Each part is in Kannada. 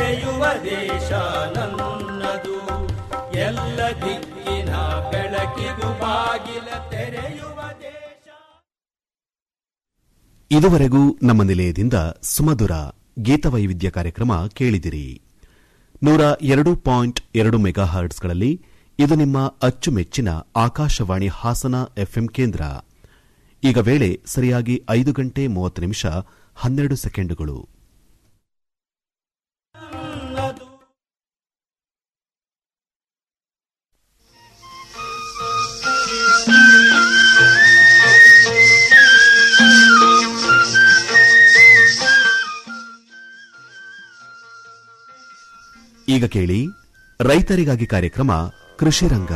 ತೆರೆಯುವ ದೇಶ ನನ್ನದು ಎಲ್ಲ ದಿಕ್ಕಿನ ಬೆಳಕಿಗೂ ಬಾಗಿಲ ತೆರೆಯುವ ದೇಶ ಇದುವರೆಗೂ ನಮ್ಮ ನಿಲಯದಿಂದ ಸುಮಧುರ ಗೀತವೈವಿಧ್ಯ ಕಾರ್ಯಕ್ರಮ ಕೇಳಿದಿರಿ ನೂರ ಎರಡು ಪಾಯಿಂಟ್ ಎರಡು ಮೆಗಾ ಹರ್ಟ್ಸ್ಗಳಲ್ಲಿ ಇದು ನಿಮ್ಮ ಅಚ್ಚುಮೆಚ್ಚಿನ ಆಕಾಶವಾಣಿ ಹಾಸನ ಎಫ್ಎಂ ಕೇಂದ್ರ ಈಗ ವೇಳೆ ಸರಿಯಾಗಿ ಐದು ಗಂಟೆ ಮೂವತ್ತು ನಿಮಿಷ ಹನ್ನೆರಡು ಸೆಕೆಂಡುಗಳು ಈಗ ಕೇಳಿ ರೈತರಿಗಾಗಿ ಕಾರ್ಯಕ್ರಮ ಕೃಷಿ ರಂಗ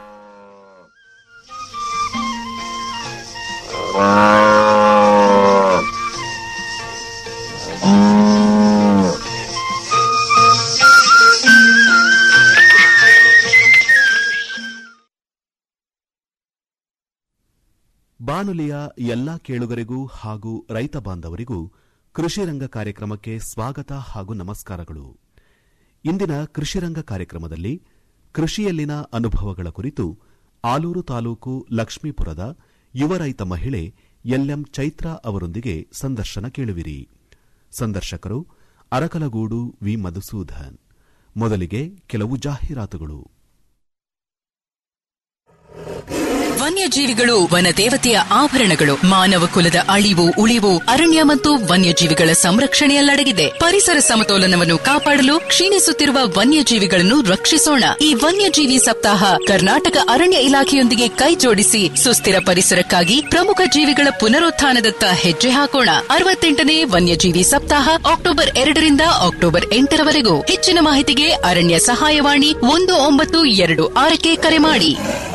ಬಾನುಲಿಯ ಎಲ್ಲಾ ಕೇಳುಗರಿಗೂ ಹಾಗೂ ರೈತ ಬಾಂಧವರಿಗೂ ಕೃಷಿ ರಂಗ ಕಾರ್ಯಕ್ರಮಕ್ಕೆ ಸ್ವಾಗತ ಹಾಗೂ ನಮಸ್ಕಾರಗಳು ಇಂದಿನ ಕೃಷಿರಂಗ ಕಾರ್ಯಕ್ರಮದಲ್ಲಿ ಕೃಷಿಯಲ್ಲಿನ ಅನುಭವಗಳ ಕುರಿತು ಆಲೂರು ತಾಲೂಕು ಲಕ್ಷ್ಮೀಪುರದ ಯುವ ರೈತ ಮಹಿಳೆ ಎಲ್ಎಂ ಚೈತ್ರಾ ಅವರೊಂದಿಗೆ ಸಂದರ್ಶನ ಕೇಳುವಿರಿ ಸಂದರ್ಶಕರು ಅರಕಲಗೂಡು ವಿ ಮಧುಸೂದನ್ ಮೊದಲಿಗೆ ಕೆಲವು ಜಾಹೀರಾತುಗಳು ವನ್ಯಜೀವಿಗಳು ವನದೇವತೆಯ ಆಭರಣಗಳು ಮಾನವ ಕುಲದ ಅಳಿವು ಉಳಿವು ಅರಣ್ಯ ಮತ್ತು ವನ್ಯಜೀವಿಗಳ ಸಂರಕ್ಷಣೆಯಲ್ಲಡಗಿದೆ ಪರಿಸರ ಸಮತೋಲನವನ್ನು ಕಾಪಾಡಲು ಕ್ಷೀಣಿಸುತ್ತಿರುವ ವನ್ಯಜೀವಿಗಳನ್ನು ರಕ್ಷಿಸೋಣ ಈ ವನ್ಯಜೀವಿ ಸಪ್ತಾಹ ಕರ್ನಾಟಕ ಅರಣ್ಯ ಇಲಾಖೆಯೊಂದಿಗೆ ಕೈಜೋಡಿಸಿ ಸುಸ್ಥಿರ ಪರಿಸರಕ್ಕಾಗಿ ಪ್ರಮುಖ ಜೀವಿಗಳ ಪುನರುತ್ಥಾನದತ್ತ ಹೆಜ್ಜೆ ಹಾಕೋಣ ಅರವತ್ತೆಂಟನೇ ವನ್ಯಜೀವಿ ಸಪ್ತಾಹ ಅಕ್ಟೋಬರ್ ಎರಡರಿಂದ ಅಕ್ಟೋಬರ್ ಎಂಟರವರೆಗೂ ಹೆಚ್ಚಿನ ಮಾಹಿತಿಗೆ ಅರಣ್ಯ ಸಹಾಯವಾಣಿ ಒಂದು ಒಂಬತ್ತು ಎರಡು ಆರಕ್ಕೆ ಕರೆ ಮಾಡಿ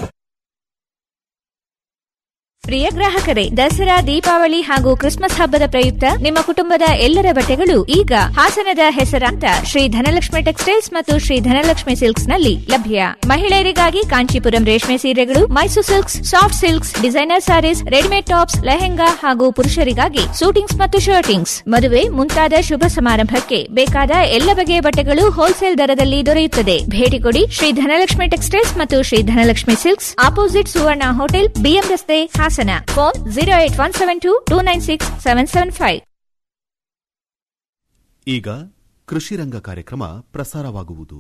ಪ್ರಿಯ ಗ್ರಾಹಕರೇ ದಸರಾ ದೀಪಾವಳಿ ಹಾಗೂ ಕ್ರಿಸ್ಮಸ್ ಹಬ್ಬದ ಪ್ರಯುಕ್ತ ನಿಮ್ಮ ಕುಟುಂಬದ ಎಲ್ಲರ ಬಟ್ಟೆಗಳು ಈಗ ಹಾಸನದ ಹೆಸರಾಂತ ಶ್ರೀ ಧನಲಕ್ಷ್ಮಿ ಟೆಕ್ಸ್ಟೈಲ್ಸ್ ಮತ್ತು ಶ್ರೀ ಧನಲಕ್ಷ್ಮಿ ಸಿಲ್ಕ್ಸ್ ನಲ್ಲಿ ಲಭ್ಯ ಮಹಿಳೆಯರಿಗಾಗಿ ಕಾಂಚೀಪುರಂ ರೇಷ್ಮೆ ಸೀರೆಗಳು Mysuru silks soft silks designer sarees readymade tops lehenga ಹಾಗೂ ಪುರುಷರಿಗಾಗಿ ಸೂಟಿಂಗ್ಸ್ ಮತ್ತು ಶರ್ಟಿಂಗ್ಸ್ ಮದುವೆ ಮುಂತಾದ ಶುಭ ಸಮಾರಂಭಕ್ಕೆ ಬೇಕಾದ ಎಲ್ಲ ಬಗೆಯ ಬಟ್ಟೆಗಳು ಹೋಲ್ಸೇಲ್ ದರದಲ್ಲಿ ದೊರೆಯುತ್ತದೆ ಭೇಟಿ ಕೊಡಿ ಶ್ರೀ ಧನಲಕ್ಷ್ಮಿ ಟೆಕ್ಸ್ಟೈಲ್ಸ್ ಮತ್ತು Shri Dhanalakshmi silks opposite Suvarna hotel BM ರಸ್ತೆ Hassan phone zero eight one seven two two nine six seven seven five ಈಗ ಕೃಷಿ ರಂಗ ಕಾರ್ಯಕ್ರಮ ಪ್ರಸಾರವಾಗುವುದು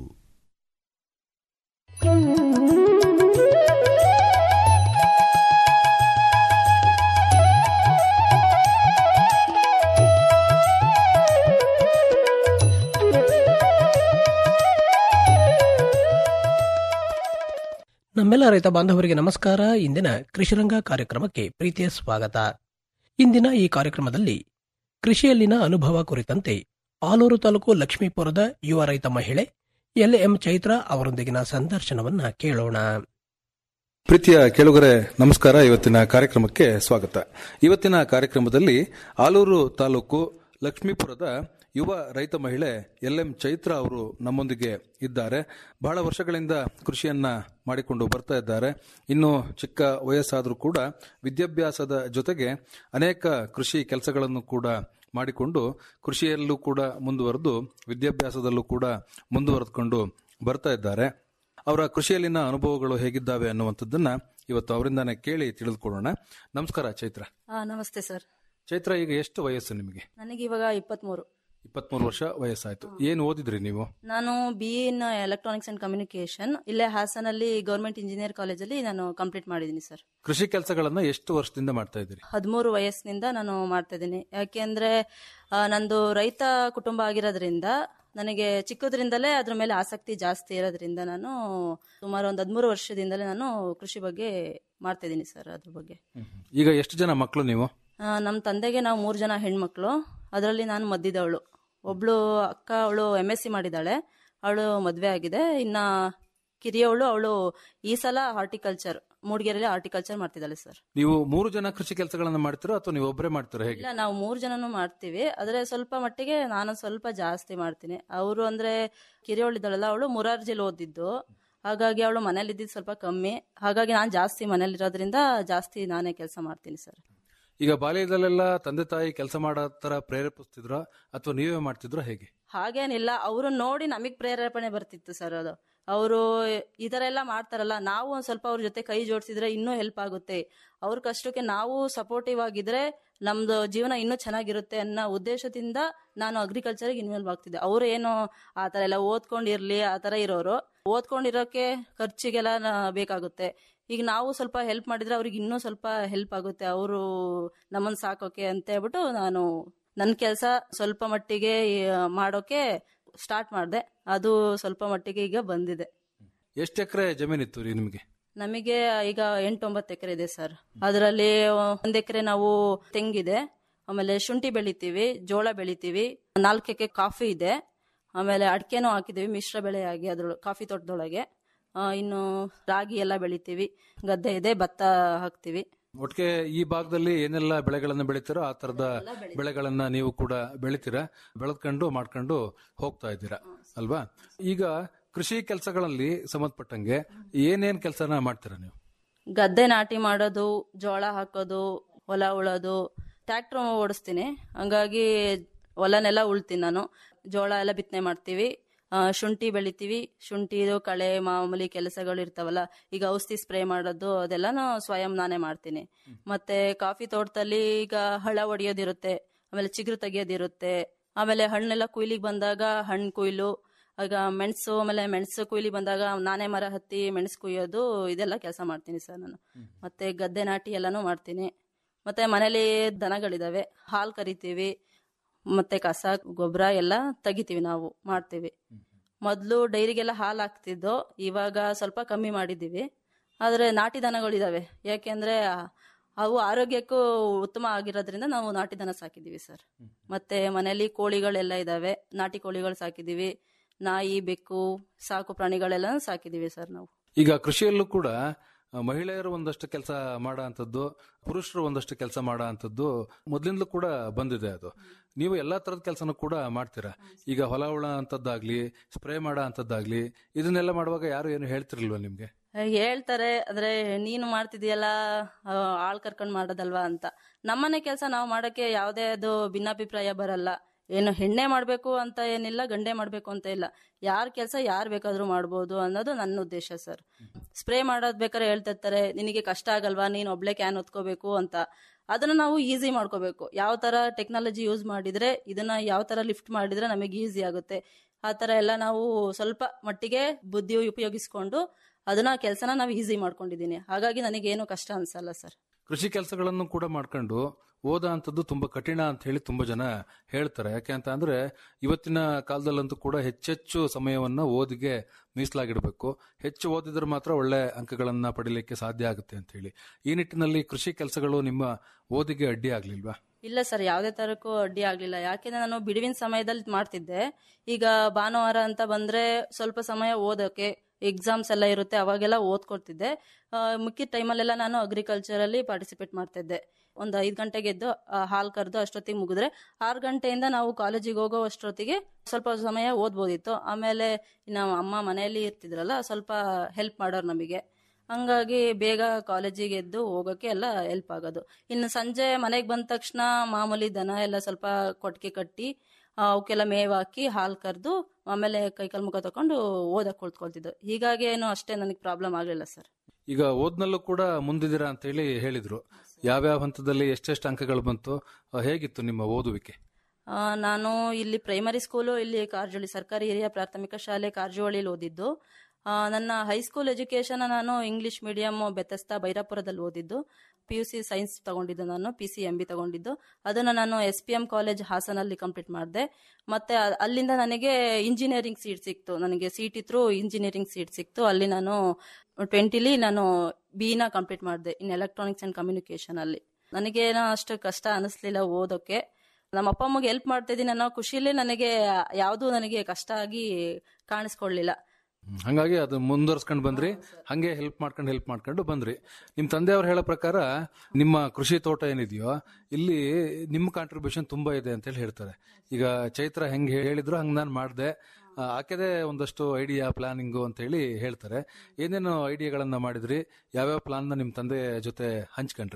ನಮ್ಮೆಲ್ಲ ರೈತ ಬಾಂಧವರಿಗೆ ನಮಸ್ಕಾರ ಇಂದಿನ ಕೃಷಿರಂಗ ಕಾರ್ಯಕ್ರಮಕ್ಕೆ ಪ್ರೀತಿಯ ಸ್ವಾಗತ ಇಂದಿನ ಈ ಕಾರ್ಯಕ್ರಮದಲ್ಲಿ ಕೃಷಿಯಲ್ಲಿನ ಅನುಭವ ಕುರಿತಂತೆ ಆಲೂರು ತಾಲೂಕು ಲಕ್ಷ್ಮೀಪುರದ ಯುವ ರೈತ ಮಹಿಳೆ ಎಲ್ ಎಂ ಚೈತ್ರ ಅವರೊಂದಿಗಿನ ಸಂದರ್ಶನವನ್ನ ಕೇಳೋಣ ಪ್ರೀತಿಯ ಕೆಳಗರೆ ನಮಸ್ಕಾರ ಇವತ್ತಿನ ಕಾರ್ಯಕ್ರಮಕ್ಕೆ ಸ್ವಾಗತ ಇವತ್ತಿನ ಕಾರ್ಯಕ್ರಮದಲ್ಲಿ ಆಲೂರು ತಾಲೂಕು ಲಕ್ಷ್ಮೀಪುರದ ಯುವ ರೈತ ಮಹಿಳೆ ಎಲ್ ಎಂ ಚೈತ್ರ ಅವರು ನಮ್ಮೊಂದಿಗೆ ಇದ್ದಾರೆ ಬಹಳ ವರ್ಷಗಳಿಂದ ಕೃಷಿಯನ್ನ ಮಾಡಿಕೊಂಡು ಬರ್ತಾ ಇದ್ದಾರೆ ಇನ್ನು ಚಿಕ್ಕ ವಯಸ್ಸಾದರೂ ಕೂಡ ವಿದ್ಯಾಭ್ಯಾಸದ ಜೊತೆಗೆ ಅನೇಕ ಕೃಷಿ ಕೆಲಸಗಳನ್ನು ಕೂಡ ಮಾಡಿಕೊಂಡು ಕೃಷಿಯಲ್ಲೂ ಕೂಡ ಮುಂದುವರೆದು ವಿದ್ಯಾಭ್ಯಾಸದಲ್ಲೂ ಕೂಡ ಮುಂದುವರೆದುಕೊಂಡು ಬರ್ತಾ ಇದ್ದಾರೆ ಅವರ ಕೃಷಿಯಲ್ಲಿನ ಅನುಭವಗಳು ಹೇಗಿದ್ದಾವೆ ಅನ್ನುವಂಥದ್ದನ್ನ ಇವತ್ತು ಅವರಿಂದಾನೇ ಕೇಳಿ ತಿಳಿದುಕೊಳ್ಳೋಣ ನಮಸ್ಕಾರ ಚೈತ್ರ ಹಾ ನಮಸ್ತೆ ಸರ್ ಚೈತ್ರ ಈಗ ಎಷ್ಟು ವಯಸ್ಸು ನಿಮಗೆ ನನಗೆ ಇವಾಗ ಇಪ್ಪತ್ಮೂರು ಇಪ್ಪತ್ಮೂರು ವರ್ಷ ವಯಸ್ಸಾಯ್ತು ಏನು ಓದಿದ್ರಿ ನೀವು ನಾನು B in electronics and communication ಇಲ್ಲೇ ಹಾಸನಲ್ಲಿ ಗೌರ್ಮೆಂಟ್ ಇಂಜಿನಿಯರ್ ಕಾಲೇಜಲ್ಲಿ ನಾನು ಕಂಪ್ಲೀಟ್ ಮಾಡಿದ್ದೀನಿ ಸರ್ ಕೃಷಿ ಕೆಲಸಗಳನ್ನ ಎಷ್ಟು ವರ್ಷದಿಂದ ಮಾಡ್ತಾ ಇದ್ದೀರಿ ಹದಿಮೂರು ವಯಸ್ಸಿನಿಂದ ನಾನು ಮಾಡ್ತಾ ಇದ್ದೀನಿ ಯಾಕೆಂದ್ರೆ ಆ, ನಂದು ರೈತ ಕುಟುಂಬ ಆಗಿರೋದ್ರಿಂದ ನನಗೆ ಚಿಕ್ಕದ್ರಿಂದಲೇ ಅದ್ರ ಮೇಲೆ ಆಸಕ್ತಿ ಜಾಸ್ತಿ ಇರೋದ್ರಿಂದ ನಾನು ಸುಮಾರು ಒಂದು ಹದಿಮೂರು ವರ್ಷದಿಂದಲೇ ನಾನು ಕೃಷಿ ಬಗ್ಗೆ ಮಾಡ್ತಾ ಇದ್ದೀನಿ ಸರ್ ಅದ್ರ ಬಗ್ಗೆ ಈಗ ಎಷ್ಟು ಜನ ಮಕ್ಕಳು ನೀವು ನಮ್ಮ ತಂದೆಗೆ ನಾವು ಮೂರು ಜನ ಹೆಣ್ಮಕ್ಳು ಅದರಲ್ಲಿ ನಾನು ಮದ್ದಿದವಳು ಒಬ್ಳು ಅಕ್ಕ ಅವಳು ಎಮ್ ಎಸ್ ಸಿ ಮಾಡಿದ್ದಾಳೆ ಅವಳು ಮದುವೆ ಆಗಿದೆ ಇನ್ನ ಕಿರಿಯವಳು ಅವಳು ಈ ಸಲ ಹಾರ್ಟಿಕಲ್ಚರ್ ಮೂಡಿಗೆರೆಯಲ್ಲಿ ಹಾರ್ಟಿಕಲ್ಚರ್ ಮಾಡ್ತಿದ್ದಾಳೆ ಸರ್ ನೀವು ಮೂರು ಜನ ಕೃಷಿ ಕೆಲಸಗಳನ್ನ ಮಾಡ್ತೀರೋ ಅಥವಾ ನೀವು ಒಬ್ಬರೇ ಮಾಡ್ತೀರೋ ಹೇಗೆ ಇಲ್ಲ ನಾವು ಮೂರು ಜನನು ಮಾಡ್ತೀವಿ ಆದ್ರೆ ಸ್ವಲ್ಪ ಮಟ್ಟಿಗೆ ನಾನು ಸ್ವಲ್ಪ ಜಾಸ್ತಿ ಮಾಡ್ತೀನಿ ಅವರು ಅಂದ್ರೆ ಕಿರಿಯವಳಿದ್ದಾಳಲ್ಲ ಅವಳು ಮುರಾರ್ಜಿಲ್ ಓದಿದ್ದು ಹಾಗಾಗಿ ಅವಳು ಮನೇಲಿ ಇದ್ದಿದ್ದು ಸ್ವಲ್ಪ ಕಮ್ಮಿ ಹಾಗಾಗಿ ನಾನು ಜಾಸ್ತಿ ಮನೇಲಿರೋದ್ರಿಂದ ಜಾಸ್ತಿ ನಾನೇ ಕೆಲಸ ಮಾಡ್ತೀನಿ ಸರ್ ಈಗ ಬಾಲ್ಯದಲ್ಲೆಲ್ಲ ತಂದೆ ತಾಯಿ ಕೆಲಸ ಮಾಡೋ ತರ ಪ್ರೇರೇಪಿಸ್ತಿದ್ರ ಅಥವಾ ನೀವೇ ಮಾಡ್ತಿದ್ರ ಹೇಗೆ ಹಾಗೇನಿಲ್ಲ ಅವರು ನೋಡಿ ನಮಗ್ ಪ್ರೇರೇಪಣೆ ಬರ್ತಿತ್ತು ಸರ್ ಅದು ಅವರು ಈ ತರ ಎಲ್ಲ ಮಾಡ್ತಾರಲ್ಲ ನಾವು ಒಂದ್ ಸ್ವಲ್ಪ ಅವ್ರ ಜೊತೆ ಕೈ ಜೋಡಿಸಿದ್ರೆ ಇನ್ನೂ ಹೆಲ್ಪ್ ಆಗುತ್ತೆ ಅವ್ರ ಕಷ್ಟಕ್ಕೆ ನಾವು ಸಪೋರ್ಟಿವ್ ಆಗಿದ್ರೆ ನಮ್ದು ಜೀವನ ಇನ್ನೂ ಚೆನ್ನಾಗಿರುತ್ತೆ ಅನ್ನೋ ಉದ್ದೇಶದಿಂದ ನಾನು ಅಗ್ರಿಕಲ್ಚರ್ಗೆ ಇನ್ವಾಲ್ವ್ ಆಗ್ತಿದ್ದೆ ಅವ್ರು ಏನು ಆ ತರ ಎಲ್ಲ ಓದ್ಕೊಂಡಿರ್ಲಿ ಆ ತರ ಇರೋರು ಓದ್ಕೊಂಡಿರೋಕೆ ಖರ್ಚಿಗೆಲ್ಲ ನ- ಬೇಕಾಗುತ್ತೆ ಈಗ ನಾವು ಸ್ವಲ್ಪ ಹೆಲ್ಪ್ ಮಾಡಿದ್ರೆ ಅವ್ರಿಗೆ ಇನ್ನೂ ಸ್ವಲ್ಪ ಹೆಲ್ಪ್ ಆಗುತ್ತೆ ಅವರು ನಮ್ಮನ್ನ ಸಾಕೋಕೆ ಅಂತ ಹೇಳ್ಬಿಟ್ಟು ನಾನು ನನ್ನ ಕೆಲಸ ಸ್ವಲ್ಪ ಮಟ್ಟಿಗೆ ಆ, ಮಾಡೋಕೆ ಸ್ಟಾರ್ಟ್ ಮಾಡಿದೆ ಅದು ಸ್ವಲ್ಪ ಮಟ್ಟಿಗೆ ಈಗ ಬಂದಿದೆ ಎಷ್ಟು ಎಕರೆ ಜಮೀನಿತ್ತು ರೀ ನಿಮಗೆ ನಮಗೆ ಈಗ ಎಂಟೊಂಬತ್ತು ಎಕರೆ ಇದೆ ಸರ್ ಅದರಲ್ಲಿ ಒಂದ್ ಎಕರೆ ನಾವು ತೆಂಗಿದೆ ಆಮೇಲೆ ಶುಂಠಿ ಬೆಳಿತೀವಿ ಜೋಳ ಬೆಳಿತೀವಿ ನಾಲ್ಕು ಎಕರೆ ಕಾಫಿ ಇದೆ ಆಮೇಲೆ ಅಡಿಕೆನೂ ಹಾಕಿದೀವಿ ಮಿಶ್ರ ಬೆಳೆಯಾಗಿ ಅದ್ರ ಕಾಫಿ ತೋಟದೊಳಗೆ ಆ, ಇನ್ನು ರಾಗಿ ಎಲ್ಲ ಬೆಳಿತೀವಿ ಗದ್ದೆ ಇದೆ ಭತ್ತ ಹಾಕ್ತಿವಿ ಒಟ್ಟಿಗೆ ಈ ಭಾಗದಲ್ಲಿ ಏನೆಲ್ಲ ಬೆಳೆಗಳನ್ನ ಬೆಳಿತೀರೋ ಆ ತರದ ಬೆಳೆಗಳನ್ನ ನೀವು ಕೂಡ ಬೆಳಿತೀರಾ ಬೆಳೆದ್ಕೊಂಡು ಮಾಡ್ಕೊಂಡು ಹೋಗ್ತಾ ಇದ್ದೀರಾ ಅಲ್ವಾ ಈಗ ಕೃಷಿ ಕೆಲಸಗಳಲ್ಲಿ ಸಂಬಂಧಪಟ್ಟಂಗೆ ಏನೇನ್ ಕೆಲಸನ ಮಾಡ್ತೀರಾ ನೀವು ಗದ್ದೆ ನಾಟಿ ಮಾಡೋದು ಜೋಳ ಹಾಕೋದು ಹೊಲ ಉಳೋದು ಟ್ರ್ಯಾಕ್ಟರ್ ಓಡಿಸ್ತೀನಿ ಹಂಗಾಗಿ ಹೊಲನೆಲ್ಲ ಉಳ್ತೀನಿ ನಾನು ಜೋಳ ಎಲ್ಲ ಬಿತ್ತನೆ ಮಾಡ್ತೀವಿ ಆ, ಶುಂಠಿ ಬೆಳಿತೀವಿ ಶುಂಠಿದು ಕಳೆ ಮಾಮೂಲಿ ಕೆಲಸಗಳು ಇರ್ತಾವಲ್ಲ ಈಗ ಔಷಧಿ ಸ್ಪ್ರೇ ಮಾಡೋದು ಅದೆಲ್ಲನೂ ಸ್ವಯಂ ನಾನೇ ಮಾಡ್ತೀನಿ ಮತ್ತೆ ಕಾಫಿ ತೋಟದಲ್ಲಿ ಈಗ ಹಳ ಹೊಡಿಯೋದಿರುತ್ತೆ ಆಮೇಲೆ ಚಿಗುರು ತೆಗಿಯೋದಿರುತ್ತೆ ಆಮೇಲೆ ಹಣ್ಣೆಲ್ಲ ಕುಯ್ಲಿಗೆ ಬಂದಾಗ ಹಣ್ಣು ಕುಯ್ಲು ಆಗ ಮೆಣಸು ಆಮೇಲೆ ಮೆಣಸು ಕುಯ್ಲಿ ಬಂದಾಗ ನಾನೇ ಮರ ಹತ್ತಿ ಮೆಣಸು ಕುಯ್ಯೋದು ಇದೆಲ್ಲ ಕೆಲಸ ಮಾಡ್ತೀನಿ ಸರ್ ನಾನು ಮತ್ತೆ ಗದ್ದೆ ನಾಟಿ ಎಲ್ಲಾನು ಮಾಡ್ತೀನಿ ಮತ್ತೆ ಮನೇಲಿ ದನಗಳಿದಾವೆ ಹಾಲು ಕರಿತೀವಿ ಮತ್ತೆ ಕಸ ಗೊಬ್ಬರ ಎಲ್ಲ ತೆಗಿತೀವಿ ನಾವು ಮಾಡ್ತೀವಿ ಮೊದಲು ಡೈರಿಗೆಲ್ಲ ಹಾಲು ಹಾಕ್ತಿದ್ದೋ ಇವಾಗ ಸ್ವಲ್ಪ ಕಮ್ಮಿ ಮಾಡಿದ್ದೀವಿ ಆದರೆ ನಾಟಿ ದನಗಳಿದಾವೆ ಯಾಕೆಂದ್ರೆ ಅವು ಆರೋಗ್ಯಕ್ಕೂ ಉತ್ತಮ ಆಗಿರೋದ್ರಿಂದ ನಾವು ನಾಟಿ ದನ ಸಾಕಿದ್ದೀವಿ ಸರ್ ಮತ್ತೆ ಮನೆಯಲ್ಲಿ ಕೋಳಿಗಳೆಲ್ಲ ಇದಾವೆ ನಾಟಿ ಕೋಳಿಗಳು ಸಾಕಿದ್ದೀವಿ ನಾಯಿ ಬೆಕ್ಕು ಸಾಕು ಪ್ರಾಣಿಗಳೆಲ್ಲ ಸಾಕಿದ್ದೀವಿ ಸರ್ ನಾವು ಈಗ ಕೃಷಿಯಲ್ಲೂ ಕೂಡ ಆ, ಮಹಿಳೆಯರು ಒಂದಷ್ಟು ಕೆಲಸ ಮಾಡೋ ಅಂಥದ್ದು ಪುರುಷರು ಒಂದಷ್ಟು ಕೆಲಸ ಮಾಡೋ ಅಂಥದ್ದು ಮೊದಲಿಂದಲೂ ಕೂಡ ಬಂದಿದೆ ಅದು ನೀವು ಎಲ್ಲಾ ತರದ ಕೆಲಸನೂ ಕೂಡ ಮಾಡ್ತೀರಾ ಈಗ ಹೊಲ ಉಳ ಅಂತದ್ದಾಗ್ಲಿ ಸ್ಪ್ರೇ ಮಾಡೋ ಅಂಥದ್ದಾಗ್ಲಿ ಇದನ್ನೆಲ್ಲ ಮಾಡುವಾಗ ಯಾರು ಏನು ಹೇಳ್ತಿರ್ಲಿಲ್ವಾ ನಿಮ್ಗೆ ಹೇಳ್ತಾರೆ ಅಂದ್ರೆ ನೀನು ಮಾಡ್ತಿದೀಯಲ್ಲ ಆ, ಆಳ್ ಕರ್ಕೊಂಡ್ ಮಾಡೋದಲ್ವಾ ಅಂತ ನಮ್ಮನೆ ಕೆಲಸ ನಾವು ಮಾಡಕ್ಕೆ ಯಾವುದೇ ಅದು ಭಿನ್ನಾಭಿಪ್ರಾಯ ಬರಲ್ಲ ಏನು ಹೆಣ್ಣೆ ಮಾಡ್ಬೇಕು ಅಂತ ಏನಿಲ್ಲ ಗಂಡೆ ಮಾಡ್ಬೇಕು ಅಂತ ಇಲ್ಲ ಯಾರ ಕೆಲಸ ಯಾರು ಬೇಕಾದ್ರೂ ಮಾಡ್ಬೋದು ಅನ್ನೋದು ನನ್ನ ಉದ್ದೇಶ ಸರ್ ಸ್ಪ್ರೇ ಮಾಡೋದ್ ಬೇಕಾದ್ರೆ ಹೇಳ್ತಿರ್ತಾರೆ ನಿನಗೆ ಕಷ್ಟ ಆಗಲ್ವಾ ನೀನ್ ಒಬ್ಳೆ ಕ್ಯಾನ್ ಹೊತ್ಕೋಬೇಕು ಅಂತ ಅದನ್ನ ನಾವು ಈಸಿ ಮಾಡ್ಕೋಬೇಕು ಯಾವ ತರ ಟೆಕ್ನಾಲಜಿ ಯೂಸ್ ಮಾಡಿದ್ರೆ ಇದನ್ನ ಯಾವ ತರ ಲಿಫ್ಟ್ ಮಾಡಿದ್ರೆ ನಮಗೆ ಈಸಿ ಆಗುತ್ತೆ ಆ ತರ ಎಲ್ಲ ನಾವು ಸ್ವಲ್ಪ ಮಟ್ಟಿಗೆ ಬುದ್ಧಿ ಉಪಯೋಗಿಸ್ಕೊಂಡು ಅದನ್ನ ಕೆಲಸನ ನಾವು ಈಸಿ ಮಾಡ್ಕೊಂಡಿದ್ದೀನಿ ಹಾಗಾಗಿ ನನಗೇನು ಕಷ್ಟ ಅನ್ಸಲ್ಲ ಸರ್ ಕೃಷಿ ಕೆಲಸಗಳನ್ನು ಕೂಡ ಮಾಡ್ಕೊಂಡು ಓದ ಅಂತದ್ದು ತುಂಬಾ ಕಠಿಣ ಅಂತ ಹೇಳಿ ತುಂಬಾ ಜನ ಹೇಳ್ತಾರೆ ಯಾಕೆ ಅಂತ ಅಂದ್ರೆ ಇವತ್ತಿನ ಕಾಲದಲ್ಲಂತೂ ಕೂಡ ಹೆಚ್ಚೆಚ್ಚು ಸಮಯವನ್ನ ಓದಿಗೆ ಮೀಸಲಾಗಿಡಬೇಕು ಹೆಚ್ಚು ಓದಿದ್ರೆ ಮಾತ್ರ ಒಳ್ಳೆ ಅಂಕಗಳನ್ನ ಪಡಿಲಿಕ್ಕೆ ಸಾಧ್ಯ ಆಗುತ್ತೆ ಅಂತ ಹೇಳಿ ಈ ನಿಟ್ಟಿನಲ್ಲಿ ಕೃಷಿ ಕೆಲಸಗಳು ನಿಮ್ಮ ಓದಿಗೆ ಅಡ್ಡಿ ಆಗ್ಲಿಲ್ವಾ ಇಲ್ಲ ಸರ್ ಯಾವುದೇ ತರಕ್ಕೂ ಅಡ್ಡಿ ಆಗ್ಲಿಲ್ಲ ಯಾಕೆಂದ್ರೆ ನಾನು ಬಿಡುವಿನ ಸಮಯದಲ್ಲಿ ಮಾಡ್ತಿದ್ದೆ ಈಗ ಭಾನುವಾರ ಅಂತ ಬಂದ್ರೆ ಸ್ವಲ್ಪ ಸಮಯ ಓದೋಕೆ ಎಕ್ಸಾಮ್ಸ್ ಎಲ್ಲ ಇರುತ್ತೆ ಅವಾಗೆಲ್ಲ ಓದ್ಕೊಳ್ತಿದ್ದೆ ಆ, ಮಿಕ್ಕಿದ ಟೈಮಲ್ಲೆಲ್ಲ ನಾನು ಅಗ್ರಿಕಲ್ಚರ್ ಅಲ್ಲಿ ಪಾರ್ಟಿಸಿಪೇಟ್ ಮಾಡ್ತಿದ್ದೆ ಒಂದು ಐದು ಗಂಟೆಗೆ ಎದ್ದು ಆ, ಹಾಲ್ ಕರೆದು ಅಷ್ಟೊತ್ತಿಗೆ ಮುಗಿದ್ರೆ ಆರು ಗಂಟೆಯಿಂದ ನಾವು ಕಾಲೇಜಿಗೆ ಹೋಗೋ ಅಷ್ಟೊತ್ತಿಗೆ ಸ್ವಲ್ಪ ಸಮಯ ಓದ್ಬೋದಿತ್ತು ಆಮೇಲೆ ನಮ್ಮ ಅಮ್ಮ ಮನೆಯಲ್ಲಿ ಇರ್ತಿದ್ರಲ್ಲ ಸ್ವಲ್ಪ ಹೆಲ್ಪ್ ಮಾಡೋರು ನಮಗೆ ಹಂಗಾಗಿ ಬೇಗ ಕಾಲೇಜಿಗೆ ಎದ್ದು ಹೋಗೋಕೆ ಎಲ್ಲ ಹೆಲ್ಪ್ ಆಗೋದು ಇನ್ನು ಸಂಜೆ ಮನೆಗೆ ಬಂದ ತಕ್ಷಣ ಮಾಮೂಲಿ ದನ ಎಲ್ಲ ಸ್ವಲ್ಪ ಕೊಟ್ಟಿಗೆ ಕಟ್ಟಿ ಆ, ಅವಕ್ಕೆಲ್ಲ ಮೇವ್ ಹಾಕಿ ಹಾಲು ಕರೆದು ಆಮೇಲೆ ಕೈಕಾಲು ಮುಖ ತಕೊಂಡು ಓದಕ್ ಕುಳಿತುಕೊಳ್ತಿದ್ದು ಹೀಗಾಗಿ ಏನು ಅಷ್ಟೇ ನನಗೆ ಪ್ರಾಬ್ಲಮ್ ಆಗಲಿಲ್ಲ ಸರ್ ಈಗ ಓದ್ನಲ್ಲೂ ಕೂಡ ಮುಂದಿದ್ದೀರಾ ಅಂತ ಹೇಳಿ ಹೇಳಿದ್ರು ಯಾವ್ಯಾವ ಹಂತದಲ್ಲಿ ಎಷ್ಟೆಷ್ಟು ಅಂಕಗಳು ಬಂತು ಆ, ಹೇಗಿತ್ತು ನಿಮ್ಮ ಓದುವಿಕೆ ಆ, ನಾನು ಇಲ್ಲಿ ಪ್ರೈಮರಿ ಸ್ಕೂಲು ಇಲ್ಲಿ ಕಾರಜೋಳಿ ಸರ್ಕಾರಿ ಹಿರಿಯ ಪ್ರಾಥಮಿಕ ಶಾಲೆ ಕಾರಜೋಳಿಲಿ ಓದಿದ್ದು ಆ, ನನ್ನ ಹೈಸ್ಕೂಲ್ ಎಜುಕೇಶನ್ ನಾನು ಇಂಗ್ಲಿಷ್ ಮೀಡಿಯಂ ಬೆತಸ್ತಾ ಬೈರಾಪುರದಲ್ಲಿ ಓದಿದ್ದು ಪಿ ಯು ಸಿ ಸೈನ್ಸ್ ತಗೊಂಡಿದ್ದು ನಾನು ಪಿ ಸಿ ಎಂ ಬಿ ತಗೊಂಡಿದ್ದು ಅದನ್ನು ನಾನು ಎಸ್ ಪಿ ಎಂ ಕಾಲೇಜ್ ಹಾಸನಲ್ಲಿ ಕಂಪ್ಲೀಟ್ ಮಾಡಿದೆ ಮತ್ತೆ ಅ- ಅಲ್ಲಿಂದ ನನಗೆ ಇಂಜಿನಿಯರಿಂಗ್ ಸೀಟ್ ಸಿಕ್ತು ನನಗೆ ಸೀಟ್ ಇತ್ತು ಇಂಜಿನಿಯರಿಂಗ್ ಸೀಟ್ ಸಿಕ್ತು ಅಲ್ಲಿ ನಾನು ಟ್ವೆಂಟಿಲಿ ನಾನು ಬಿನ ಕಂಪ್ಲೀಟ್ ಮಾಡಿದೆ ಇನ್ ಎಲೆಕ್ಟ್ರಾನಿಕ್ಸ್ ಅಂಡ್ ಕಮ್ಯುನಿಕೇಶನ್ ಅಲ್ಲಿ ನನಗೇನೋ ಅಷ್ಟು ಕಷ್ಟ ಅನಿಸ್ಲಿಲ್ಲ ಓದೋಕೆ ನಮ್ಮ ಅಪ್ಪ ಅಮ್ಮಗೆ ಹೆಲ್ಪ್ ಮಾಡ್ತಾ ಇದ್ದೀನಿ ಅನ್ನೋ ಖುಷಿಲೇ ನನಗೆ ಯಾವುದೂ ನನಗೆ ಕಷ್ಟ ಆಗಿ ಕಾಣಿಸ್ಕೊಳ್ಳಿಲ್ಲ ಹ್ಮ್. ಹಂಗಾಗಿ ಅದು ಮುಂದುವರ್ಸ್ಕೊಂಡು ಬಂದ್ರಿ ಹಂಗೆ ಹೆಲ್ಪ್ ಮಾಡ್ಕೊಂಡು ಹೆಲ್ಪ್ ಮಾಡ್ಕೊಂಡು ಬಂದ್ರಿ ನಿಮ್ ತಂದೆಯವ್ರು ಹೇಳೋ ಪ್ರಕಾರ ನಿಮ್ಮ ಕೃಷಿ ತೋಟ ಏನಿದೆಯೋ ಇಲ್ಲಿ ನಿಮ್ಮ ಕಾಂಟ್ರಿಬ್ಯೂಷನ್ ತುಂಬಾ ಇದೆ ಅಂತ ಹೇಳಿ ಹೇಳ್ತಾರೆ ಈಗ ಚೈತ್ರ ಹೆಂಗ್ ಹೇಳಿದ್ರು ಹಂಗ್ ನಾನು ಮಾಡಿದೆ ಆಕೆದೇ ಒಂದಷ್ಟು ಐಡಿಯಾ ಪ್ಲಾನಿಂಗು ಅಂತ ಹೇಳಿ ಹೇಳ್ತಾರೆ ಏನೇನು ಐಡಿಯಾಗಳನ್ನ ಮಾಡಿದ್ರಿ ಯಾವ್ಯಾವ ಪ್ಲಾನ್ ನಿಮ್ ತಂದೆ ಜೊತೆ ಹಂಚ್ಕೊಂಡ್ರಿ ನೀವು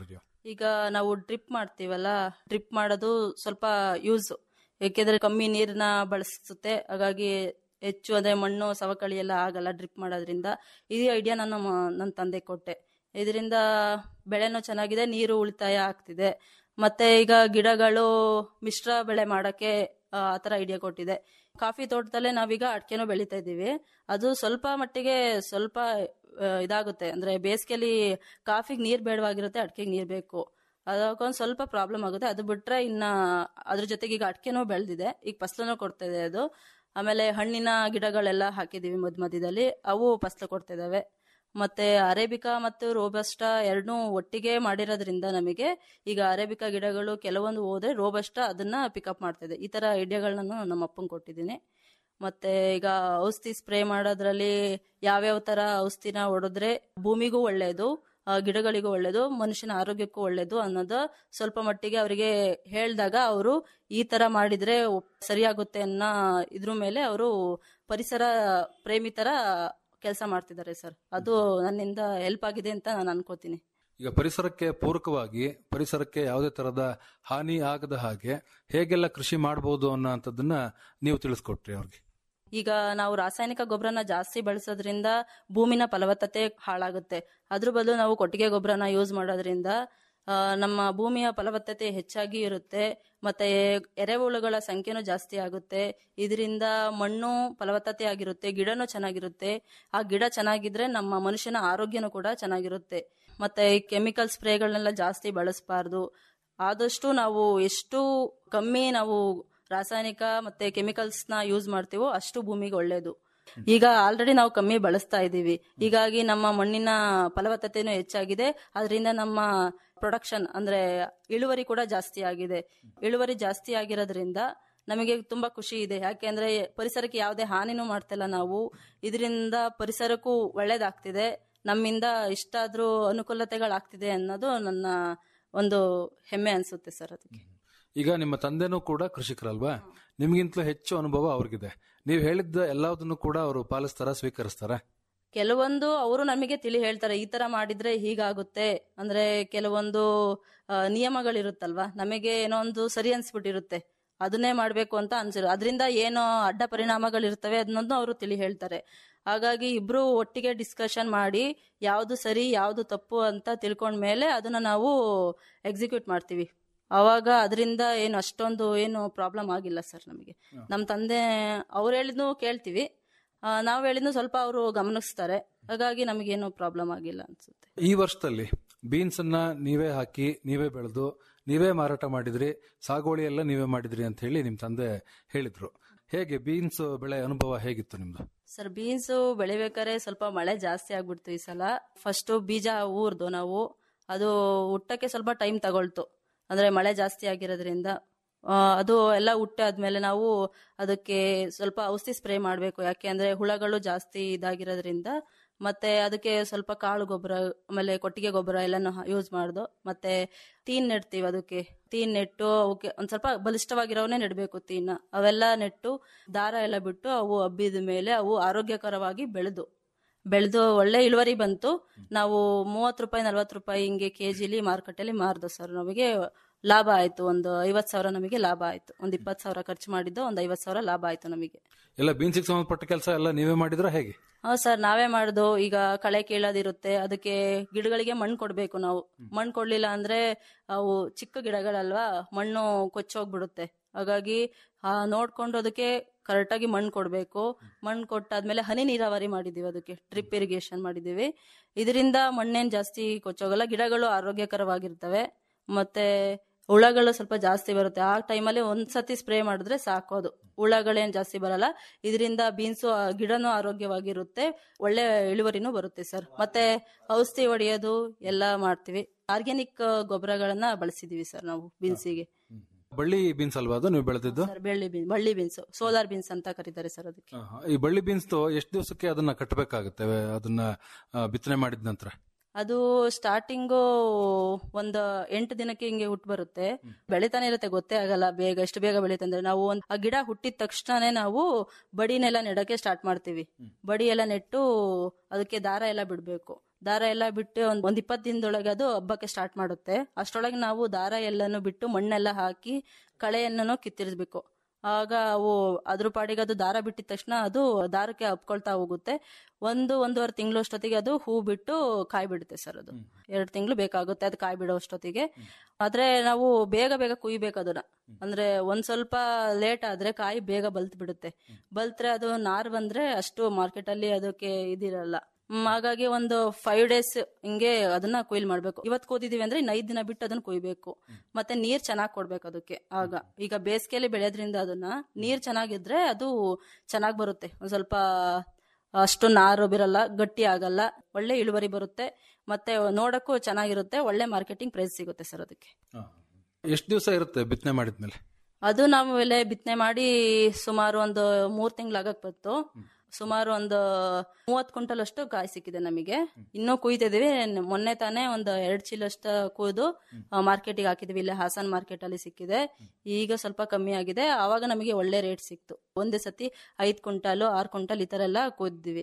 ಈಗ ನಾವು ಡ್ರಿಪ್ ಮಾಡ್ತೀವಲ್ಲ ಡ್ರಿಪ್ ಮಾಡೋದು ಸ್ವಲ್ಪ ಯೂಸ್ ಏಕೆಂದ್ರೆ ಕಮ್ಮಿ ನೀರನ್ನ ಬಳಸುತ್ತೆ ಹಾಗಾಗಿ ಹೆಚ್ಚು ಅಂದ್ರೆ ಮಣ್ಣು ಸವಕಳಿ ಎಲ್ಲ ಆಗಲ್ಲ ಡ್ರಿಪ್ ಮಾಡೋದ್ರಿಂದ ಈ ಐಡಿಯಾ ನಾನು ಮ- ನನ್ನ ತಂದೆ ಕೊಟ್ಟೆ ಇದರಿಂದ ಬೆಳೆನೂ ಚೆನ್ನಾಗಿದೆ ನೀರು ಉಳಿತಾಯ ಆಗ್ತಿದೆ ಮತ್ತೆ ಈಗ ಗಿಡಗಳು ಮಿಶ್ರ ಬೆಳೆ ಮಾಡಕ್ಕೆ ಆ ಆ ಥರ ಐಡಿಯಾ ಕೊಟ್ಟಿದೆ ಕಾಫಿ ತೋಟದಲ್ಲೇ ನಾವೀಗ ಅಡಿಕೆನೂ ಬೆಳೀತಾ ಇದ್ದೀವಿ ಅದು ಸ್ವಲ್ಪ ಮಟ್ಟಿಗೆ ಸ್ವಲ್ಪ ಆ, ಇದಾಗುತ್ತೆ ಅಂದ್ರೆ ಬೇಸಿಗೆಲಿ ಕಾಫಿಗೆ ನೀರು ಬೇಡವಾಗಿರುತ್ತೆ ಅಡಿಕೆಗೆ ನೀರು ಬೇಕು ಅದಕ್ಕೊಂದು ಸ್ವಲ್ಪ ಪ್ರಾಬ್ಲಮ್ ಆಗುತ್ತೆ ಅದು ಬಿಟ್ರೆ ಇನ್ನ ಅದ್ರ ಜೊತೆಗೆ ಈಗ ಅಡಿಕೆನೂ ಬೆಳೆದಿದೆ ಈಗ ಫಸಲನ್ನು ಕೊಡ್ತಾ ಇದೆ ಅದು ಆಮೇಲೆ ಹಣ್ಣಿನ ಗಿಡಗಳೆಲ್ಲ ಹಾಕಿದೀವಿ ಮಧ್ಯ ಮಧ್ಯದಲ್ಲಿ ಅವು ಫಸಲು ಕೊಡ್ತಾ ಇದಾವೆ ಮತ್ತೆ ಅರೇಬಿಕಾ ಮತ್ತು ರೋಬಸ್ಟಾ ಎರಡನ್ನೂ ಒಟ್ಟಿಗೆ ಮಾಡಿರೋದ್ರಿಂದ ನಮಗೆ ಈಗ ಅರೇಬಿಕಾ ಗಿಡಗಳು ಕೆಲವೊಂದು ಹೋದ್ರೆ ರೋಬಸ್ಟಾ ಅದನ್ನ ಪಿಕಪ್ ಮಾಡ್ತಿದೆ ಈ ತರ ಐಡಿಯಾಗಳನ್ನ ನಮ್ಮ ಅಪ್ಪಂಗೆ ಕೊಟ್ಟಿದ್ದೀನಿ ಮತ್ತೆ ಈಗ ಔಷಧಿ ಸ್ಪ್ರೇ ಮಾಡೋದ್ರಲ್ಲಿ ಯಾವ್ಯಾವ ತರ ಔಷಧಿನ ಹೊಡೆದ್ರೆ ಭೂಮಿಗೂ ಒಳ್ಳೆಯದು ಆ, ಗಿಡಗಳಿಗೂ ಒಳ್ಳೇದು ಮನುಷ್ಯನ ಆರೋಗ್ಯಕ್ಕೂ ಒಳ್ಳೇದು ಅನ್ನೋದು ಸ್ವಲ್ಪ ಮಟ್ಟಿಗೆ ಅವರಿಗೆ ಹೇಳಿದಾಗ ಅವರು ಈ ತರ ಮಾಡಿದ್ರೆ ಒಪ್- ಸರಿಯಾಗುತ್ತೆ ಅನ್ನೋ ಇದ್ರ ಮೇಲೆ ಅವರು ಪರಿಸರ ಪ್ರೇಮಿ ತರ ಕೆಲಸ ಮಾಡ್ತಿದ್ದಾರೆ ಸರ್ ಅದು ನನ್ನಿಂದ ಹೆಲ್ಪ್ ಆಗಿದೆ ಅಂತ ನಾನು ಅನ್ಕೋತೀನಿ ಈಗ ಪರಿಸರಕ್ಕೆ ಪೂರಕವಾಗಿ ಪರಿಸರಕ್ಕೆ ಯಾವುದೇ ತರದ ಹಾನಿ ಆಗದ ಹಾಗೆ ಹೇಗೆಲ್ಲ ಕೃಷಿ ಮಾಡಬಹುದು ಅನ್ನೋಂಥದ್ದನ್ನ ನೀವು ತಿಳಿಸ್ಕೊಟ್ರಿ ಅವ್ರಿಗೆ ಈಗ ನಾವು ರಾಸಾಯನಿಕ ಗೊಬ್ಬರನ ಜಾಸ್ತಿ ಬಳಸೋದ್ರಿಂದ ಭೂಮಿನ ಫಲವತ್ತತೆ ಹಾಳಾಗುತ್ತೆ ಅದ್ರ ಬದಲು ನಾವು ಕೊಟ್ಟಿಗೆ ಗೊಬ್ಬರನ ಯೂಸ್ ಮಾಡೋದ್ರಿಂದ ಆ, ನಮ್ಮ ಭೂಮಿಯ ಫಲವತ್ತತೆ ಹೆಚ್ಚಾಗಿ ಇರುತ್ತೆ ಮತ್ತೆ ಎರೆಹುಳುಗಳ ಸಂಖ್ಯೆನೂ ಜಾಸ್ತಿ ಆಗುತ್ತೆ ಇದರಿಂದ ಮಣ್ಣು ಫಲವತ್ತತೆ ಆಗಿರುತ್ತೆ ಗಿಡನೂ ಚೆನ್ನಾಗಿರುತ್ತೆ ಆ ಗಿಡ ಚೆನ್ನಾಗಿದ್ರೆ ನಮ್ಮ ಮನುಷ್ಯನ ಆರೋಗ್ಯನೂ ಕೂಡ ಚೆನ್ನಾಗಿರುತ್ತೆ ಮತ್ತೆ ಈ ಕೆಮಿಕಲ್ ಸ್ಪ್ರೇಗಳನ್ನೆಲ್ಲ ಜಾಸ್ತಿ ಬಳಸಬಾರ್ದು ಆದಷ್ಟು ನಾವು ಎಷ್ಟು ಕಮ್ಮಿ ನಾವು ರಾಸಾಯನಿಕ ಮತ್ತೆ ಕೆಮಿಕಲ್ಸ್ ನ ಯೂಸ್ ಮಾಡ್ತೀವೋ ಅಷ್ಟು ಭೂಮಿಗೆ ಒಳ್ಳೇದು ಈಗ ಆಲ್ರೆಡಿ ನಾವು ಕಮ್ಮಿ ಬಳಸ್ತಾ ಇದ್ದೀವಿ ಹೀಗಾಗಿ ನಮ್ಮ ಮಣ್ಣಿನ ಫಲವತ್ತತೆನೂ ಹೆಚ್ಚಾಗಿದೆ ಅದರಿಂದ ನಮ್ಮ ಪ್ರೊಡಕ್ಷನ್ ಅಂದ್ರೆ ಇಳುವರಿ ಕೂಡ ಜಾಸ್ತಿ ಆಗಿದೆ ಇಳುವರಿ ಜಾಸ್ತಿ ಆಗಿರೋದ್ರಿಂದ ನಮಗೆ ತುಂಬಾ ಖುಷಿ ಇದೆ ಯಾಕೆಂದ್ರೆ ಪರಿಸರಕ್ಕೆ ಯಾವುದೇ ಹಾನಿನೂ ಮಾಡ್ತಿಲ್ಲ ನಾವು ಇದರಿಂದ ಪರಿಸರಕ್ಕೂ ಒಳ್ಳೇದಾಗ್ತಿದೆ ನಮ್ಮಿಂದ ಇಷ್ಟಾದ್ರೂ ಅನುಕೂಲತೆಗಳಾಗ್ತಿದೆ ಅನ್ನೋದು ನನ್ನ ಒಂದು ಹೆಮ್ಮೆ ಅನ್ಸುತ್ತೆ ಸರ್ ಅದಕ್ಕೆ ಈಗ ನಿಮ್ಮ ತಂದೆನೂ ಕೂಡ ಕೃಷಿಕರಲ್ವಾ ನಿಮ್ಗಿಂತಲೂ ಹೆಚ್ಚು ಅನುಭವ ಅವ್ರಿಗಿದೆ ನೀವು ಹೇಳಿದ್ದ ಎಲ್ಲದನ್ನು ಕೂಡ ಅವರು ಪಾಲಿಸ್ತಾರ ಸ್ವೀಕರಿಸ್ತಾರ ಕೆಲವೊಂದು ಅವರು ನಮಗೆ ತಿಳಿ ಹೇಳ್ತಾರೆ ಈ ತರ ಮಾಡಿದ್ರೆ ಹೀಗಾಗುತ್ತೆ ಅಂದ್ರೆ ಕೆಲವೊಂದು ಆ, ನಿಯಮಗಳಿರುತ್ತಲ್ವಾ ನಮಗೆ ಏನೋ ಒಂದು ಸರಿ ಅನ್ಸ್ಬಿಟ್ಟಿರುತ್ತೆ ಅದನ್ನೇ ಮಾಡ್ಬೇಕು ಅಂತ ಅನ್ಸಿರು ಅದರಿಂದ ಏನೋ ಅಡ್ಡ ಪರಿಣಾಮಗಳಿರ್ತವೆ ಅದನ್ನೊಂದು ಅವರು ತಿಳಿ ಹೇಳ್ತಾರೆ ಹಾಗಾಗಿ ಇಬ್ರು ಒಟ್ಟಿಗೆ ಡಿಸ್ಕಷನ್ ಮಾಡಿ ಯಾವುದು ಸರಿ ಯಾವುದು ತಪ್ಪು ಅಂತ ತಿಳ್ಕೊಂಡ್ಮೇಲೆ ಅದನ್ನ ನಾವು ಎಕ್ಸಿಕ್ಯೂಟ್ ಮಾಡ್ತೀವಿ ಅವಾಗ ಅದರಿಂದ ಏನು ಅಷ್ಟೊಂದು ಏನು ಪ್ರಾಬ್ಲಮ್ ಆಗಿಲ್ಲ ಸರ್ ನಮಗೆ ನಮ್ಮ ತಂದೆ ಅವ್ರು ಹೇಳಿದ್ನು ಕೇಳ್ತೀವಿ ಆ, ನಾವು ಹೇಳಿದ್ನು ಸ್ವಲ್ಪ ಅವರು ಗಮನಿಸ್ತಾರೆ ಹಾಗಾಗಿ ನಮಗೇನು ಪ್ರಾಬ್ಲಮ್ ಆಗಿಲ್ಲ ಅನ್ಸುತ್ತೆ ಈ ವರ್ಷದಲ್ಲಿ ಬೀನ್ಸ್ ಅನ್ನ ನೀವೇ ಹಾಕಿ ನೀವೇ ಬೆಳೆದು ನೀವೇ ಮಾರಾಟ ಮಾಡಿದ್ರಿ ಸಾಗುವಳಿ ಎಲ್ಲ ನೀವೇ ಮಾಡಿದ್ರಿ ಅಂತ ಹೇಳಿ ನಿಮ್ ತಂದೆ ಹೇಳಿದ್ರು ಹೇಗೆ ಬೀನ್ಸ್ ಬೆಳೆ ಅನುಭವ ಹೇಗಿತ್ತು ನಿಮ್ದು ಸರ್ ಬೀನ್ಸ್ ಬೆಳಿಬೇಕಾದ್ರೆ ಸ್ವಲ್ಪ ಮಳೆ ಜಾಸ್ತಿ ಆಗ್ಬಿಡ್ತು ಈ ಸಲ ಫಸ್ಟ್ ಬೀಜ ಊರ್ದು ನಾವು ಅದು ಹುಟ್ಟಕ್ಕೆ ಸ್ವಲ್ಪ ಟೈಮ್ ತಗೊಳ್ತು ಅಂದ್ರೆ ಮಳೆ ಜಾಸ್ತಿ ಆಗಿರೋದ್ರಿಂದ ಆ, ಅದು ಎಲ್ಲ ಹುಟ್ಟಾದ್ಮೇಲೆ ನಾವು ಅದಕ್ಕೆ ಸ್ವಲ್ಪ ಔಷಧಿ ಸ್ಪ್ರೇ ಮಾಡಬೇಕು ಯಾಕೆ ಅಂದ್ರೆ ಹುಳಗಳು ಜಾಸ್ತಿ ಇದಾಗಿರೋದ್ರಿಂದ ಮತ್ತೆ ಅದಕ್ಕೆ ಸ್ವಲ್ಪ ಕಾಳು ಗೊಬ್ಬರ ಆಮೇಲೆ ಕೊಟ್ಟಿಗೆ ಗೊಬ್ಬರ ಎಲ್ಲಾನು ಯೂಸ್ ಮಾಡ್ದು ಮತ್ತೆ ತೀನ್ ನೆಡ್ತೀವಿ ಅದಕ್ಕೆ ತೀನ್ ನೆಟ್ಟು ಅವಕ್ಕೆ ಒಂದ್ ಸ್ವಲ್ಪ ಬಲಿಷ್ಠವಾಗಿರೋವನ್ನೇ ನೆಡಬೇಕು ತೀನ ಅವೆಲ್ಲ ನೆಟ್ಟು ದಾರ ಎಲ್ಲ ಬಿಟ್ಟು ಅವು ಹಬ್ಬಿದ ಮೇಲೆ ಅವು ಆರೋಗ್ಯಕರವಾಗಿ ಬೆಳೆದು ಬೆಳೆದು ಒಳ್ಳೆ ಇಳುವರಿ ಬಂತು ನಾವು ಮೂವತ್ತು ರೂಪಾಯಿ ನಲ್ವತ್ತು ರೂಪಾಯಿ ಹಿಂಗೆ ಕೆ ಜಿಲಿ ಮಾರುಕಟ್ಟೆಯಲ್ಲಿ ಮಾರ್ದು ಸರ್ ನಮಗೆ ಲಾಭ ಆಯ್ತು ಒಂದು ಐವತ್ತು ಸಾವಿರ ನಮಗೆ ಲಾಭ ಆಯ್ತು ಒಂದು ಇಪ್ಪತ್ತು ಸಾವಿರ ಖರ್ಚು ಮಾಡಿದ್ದು ಒಂದು ಐವತ್ತು ಸಾವಿರ ಲಾಭ ಆಯ್ತು ನಮಗೆ ಎಲ್ಲ ಬೀನ್ಸಿಗೆ ಸಂಬಂಧಪಟ್ಟ ಕೆಲಸ ಎಲ್ಲ ನೀವೇ ಮಾಡಿದ್ರ ಹೇಗೆ ಹಾ ಸರ್ ನಾವೇ ಮಾಡುದು ಈಗ ಕಳೆ ಕೀಳೋದಿರುತ್ತೆ ಅದಕ್ಕೆ ಗಿಡಗಳಿಗೆ ಮಣ್ಣು ಕೊಡ್ಬೇಕು ನಾವು ಮಣ್ಣು ಕೊಡ್ಲಿಲ್ಲ ಅಂದ್ರೆ ಅವು ಚಿಕ್ಕ ಗಿಡಗಳಲ್ವಾ ಮಣ್ಣು ಕೊಚ್ಚೋಗ್ಬಿಡುತ್ತೆ ಹಾಗಾಗಿ ಆ, ನೋಡ್ಕೊಂಡು ಅದಕ್ಕೆ ಕರೆಕ್ಟಾಗಿ ಮಣ್ಣು ಕೊಡಬೇಕು ಮಣ್ಣು ಕೊಟ್ಟಾದ್ಮೇಲೆ ಹನಿ ನೀರಾವರಿ ಮಾಡಿದೀವಿ ಅದಕ್ಕೆ ಡ್ರಿಪ್ ಇರಿಗೇಷನ್ ಮಾಡಿದೀವಿ ಇದರಿಂದ ಮಣ್ಣೇನ್ ಜಾಸ್ತಿ ಕೊಚ್ಚೋಗಲ್ಲ ಗಿಡಗಳು ಆರೋಗ್ಯಕರವಾಗಿರ್ತವೆ ಮತ್ತೆ ಹುಳಗಳು ಸ್ವಲ್ಪ ಜಾಸ್ತಿ ಬರುತ್ತೆ ಆ ಟೈಮಲ್ಲಿ ಒಂದ್ಸತಿ ಸ್ಪ್ರೇ ಮಾಡಿದ್ರೆ ಸಾಕು ಅದು ಹುಳಗಳೇನ್ ಜಾಸ್ತಿ ಬರಲ್ಲ ಇದರಿಂದ ಬೀನ್ಸು ಗಿಡನೂ ಆರೋಗ್ಯವಾಗಿರುತ್ತೆ ಒಳ್ಳೆ ಇಳುವರಿನೂ ಬರುತ್ತೆ ಸರ್ ಮತ್ತೆ ಔಷಧಿ ಹೊಡೆಯೋದು ಎಲ್ಲ ಮಾಡ್ತೀವಿ ಆರ್ಗ್ಯಾನಿಕ್ ಗೊಬ್ಬರಗಳನ್ನ ಬಳಸಿದೀವಿ ಸರ್ ನಾವು ಬೀನ್ಸಿಗೆ ಬಳ್ಳಿ ಬೀನ್ಸ್ ಅಲ್ವಾ ಅದು ನೀವು ಬೆಳೆದಿದ್ದು ಸರ್ ಬೆಳ್ಳಿ ಬೀನ್ ಬಳ್ಳಿ ಬೀನ್ಸ್ ಸೋಲಾರ್ ಬೀನ್ಸ್ ಅಂತ ಕರೀತಾರೆ ಸರ್ ಅದಕ್ಕೆ ಆಹಾ. ಈ ಬಳ್ಳಿ ಬೀನ್ಸ್ ಎಷ್ಟು ದಿವಸಕ್ಕೆ ಅದನ್ನ ಕಟ್ಟಬೇಕಾಗುತ್ತೆ ಅದನ್ನ ಆ, ಬಿತ್ತನೆ ಮಾಡಿದ ನಂತರ ಅದು ಸ್ಟಾರ್ಟಿಂಗು ಒಂದು ಎಂಟು ದಿನಕ್ಕೆ ಹಿಂಗೆ ಹುಟ್ಟು ಬರುತ್ತೆ ಬೆಳಿತಾನೆ ಇರುತ್ತೆ ಗೊತ್ತೇ ಆಗಲ್ಲ ಬೇಗ ಎಷ್ಟು ಬೇಗ ಬೆಳೀತೆ ಅಂದ್ರೆ ನಾವು ಒಂದ್ ಆ ಗಿಡ ಹುಟ್ಟಿದ ತಕ್ಷಣನೇ ನಾವು ಬಡಿನೆಲ್ಲ ನೆಡಕ್ಕೆ ಸ್ಟಾರ್ಟ್ ಮಾಡ್ತೀವಿ ಬಡಿ ಎಲ್ಲ ನೆಟ್ಟು ಅದಕ್ಕೆ ದಾರ ಎಲ್ಲ ಬಿಡಬೇಕು ದಾರ ಎಲ್ಲ ಬಿಟ್ಟು ಒಂದ್ ಒಂದ್ ಇಪ್ಪತ್ತು ದಿನದೊಳಗೆ ಅದು ಹಬ್ಬಕ್ಕೆ ಸ್ಟಾರ್ಟ್ ಮಾಡುತ್ತೆ ಅಷ್ಟರೊಳಗೆ ನಾವು ದಾರ ಎಲ್ಲಾನು ಬಿಟ್ಟು ಮಣ್ಣೆಲ್ಲ ಹಾಕಿ ಕಳೆಯನ್ನು ಕಿತ್ತಿರಿಸ್ಬೇಕು ಆಗ ಅವು ಅದ್ರ ಪಾಡಿಗೆ ಅದು ದಾರ ಬಿಟ್ಟಿದ ತಕ್ಷಣ ಅದು ದಾರಕ್ಕೆ ಹಬ್ಕೊಳ್ತಾ ಹೋಗುತ್ತೆ ಒಂದು ಒಂದೂವರೆ ತಿಂಗಳು ಅಷ್ಟೊತ್ತಿಗೆ ಅದು ಹೂ ಬಿಟ್ಟು ಕಾಯಿ ಬಿಡುತ್ತೆ ಸರ್ ಅದು ಎರಡು ತಿಂಗಳು ಬೇಕಾಗುತ್ತೆ ಅದು ಕಾಯಿ ಬಿಡೋ ಅಷ್ಟೊತ್ತಿಗೆ ಆದ್ರೆ ನಾವು ಬೇಗ ಬೇಗ ಕುಯ್ಬೇಕು ಅದನ್ನ ಅಂದ್ರೆ ಒಂದ್ ಸ್ವಲ್ಪ ಲೇಟ್ ಆದ್ರೆ ಕಾಯಿ ಬೇಗ ಬಲ್ತ್ ಬಿಡುತ್ತೆ ಬಲ್ತ್ರೆ ಅದು ನಾರ್ ಬಂದ್ರೆ ಅಷ್ಟು ಮಾರ್ಕೆಟ್ ಅಲ್ಲಿ ಅದಕ್ಕೆ ಇದಿರಲ್ಲ ಹ್ಮ್, ಹಾಗಾಗಿ ಒಂದು ಫೈವ್ ಡೇಸ್ ಹಿಂಗೆ ಅದನ್ನ ಕೊಯ್ಲ್ ಮಾಡ್ಬೇಕು ಇವತ್ ಕೂದಿದೀವಿ ಅಂದ್ರೆ ಇನ್ನು ಐದ್ ದಿನ ಬಿಟ್ಟು ಅದನ್ನ ಕೊಯ್ಬೇಕು ಮತ್ತೆ ನೀರ್ ಚೆನ್ನಾಗ್ ಕೊಡ್ಬೇಕು ಅದಕ್ಕೆ ಆಗ ಈಗ ಬೇಸಿಗೆಯಲ್ಲಿ ಬೆಳೆಯೋದ್ರಿಂದ ಅದನ್ನ ನೀರ್ ಚೆನ್ನಾಗಿದ್ರೆ ಅದು ಚೆನ್ನಾಗ್ ಬರುತ್ತೆ ಒಂದ್ ಸ್ವಲ್ಪ ಅಷ್ಟು ನಾರು ಬಿರಲ್ಲ ಗಟ್ಟಿ ಆಗಲ್ಲ ಒಳ್ಳೆ ಇಳುವರಿ ಬರುತ್ತೆ ಮತ್ತೆ ನೋಡಕ್ಕೂ ಚೆನ್ನಾಗಿರುತ್ತೆ ಒಳ್ಳೆ ಮಾರ್ಕೆಟಿಂಗ್ ಪ್ರೈಸ್ ಸಿಗುತ್ತೆ ಸರ್ ಅದಕ್ಕೆ ಎಷ್ಟು ದಿವಸ ಇರುತ್ತೆ ಬಿತ್ತನೆ ಮಾಡಿದ್ಮೇಲೆ ಅದು ನಾವು ಎಲೆ ಬಿತ್ತನೆ ಮಾಡಿ ಸುಮಾರು ಒಂದು ಮೂರ್ ತಿಂಗಳಾಗಕ್ ಬಂತು ಸುಮಾರು ಒಂದು ಮೂವತ್ ಕ್ವಿಂಟಲ್ ಅಷ್ಟು ಕಾಯಿ ಸಿಕ್ಕಿದೆ ನಮಗೆ ಇನ್ನೂ ಕುಯ್ತಿದೀವಿ ಮೊನ್ನೆ ತಾನೇ ಒಂದು ಎರಡ್ ಚೀಲ ಅಷ್ಟ ಕುಯ್ದು ಮಾರ್ಕೆಟಿಗೆ ಹಾಕಿದ್ವಿ ಇಲ್ಲೇ ಹಾಸನ್ ಮಾರ್ಕೆಟ್ ಅಲ್ಲಿ ಸಿಕ್ಕಿದೆ ಈಗ ಸ್ವಲ್ಪ ಕಮ್ಮಿ ಆಗಿದೆ ಆವಾಗ ನಮಗೆ ಒಳ್ಳೆ ರೇಟ್ ಸಿಕ್ತು ಒಂದೇ ಸತಿ ಐದ್ ಕ್ವಿಂಟಾಲು ಆರ್ ಕ್ವಿಂಟಲ್ ಈ ತರ ಎಲ್ಲ ಕುಯ್ದಿವಿ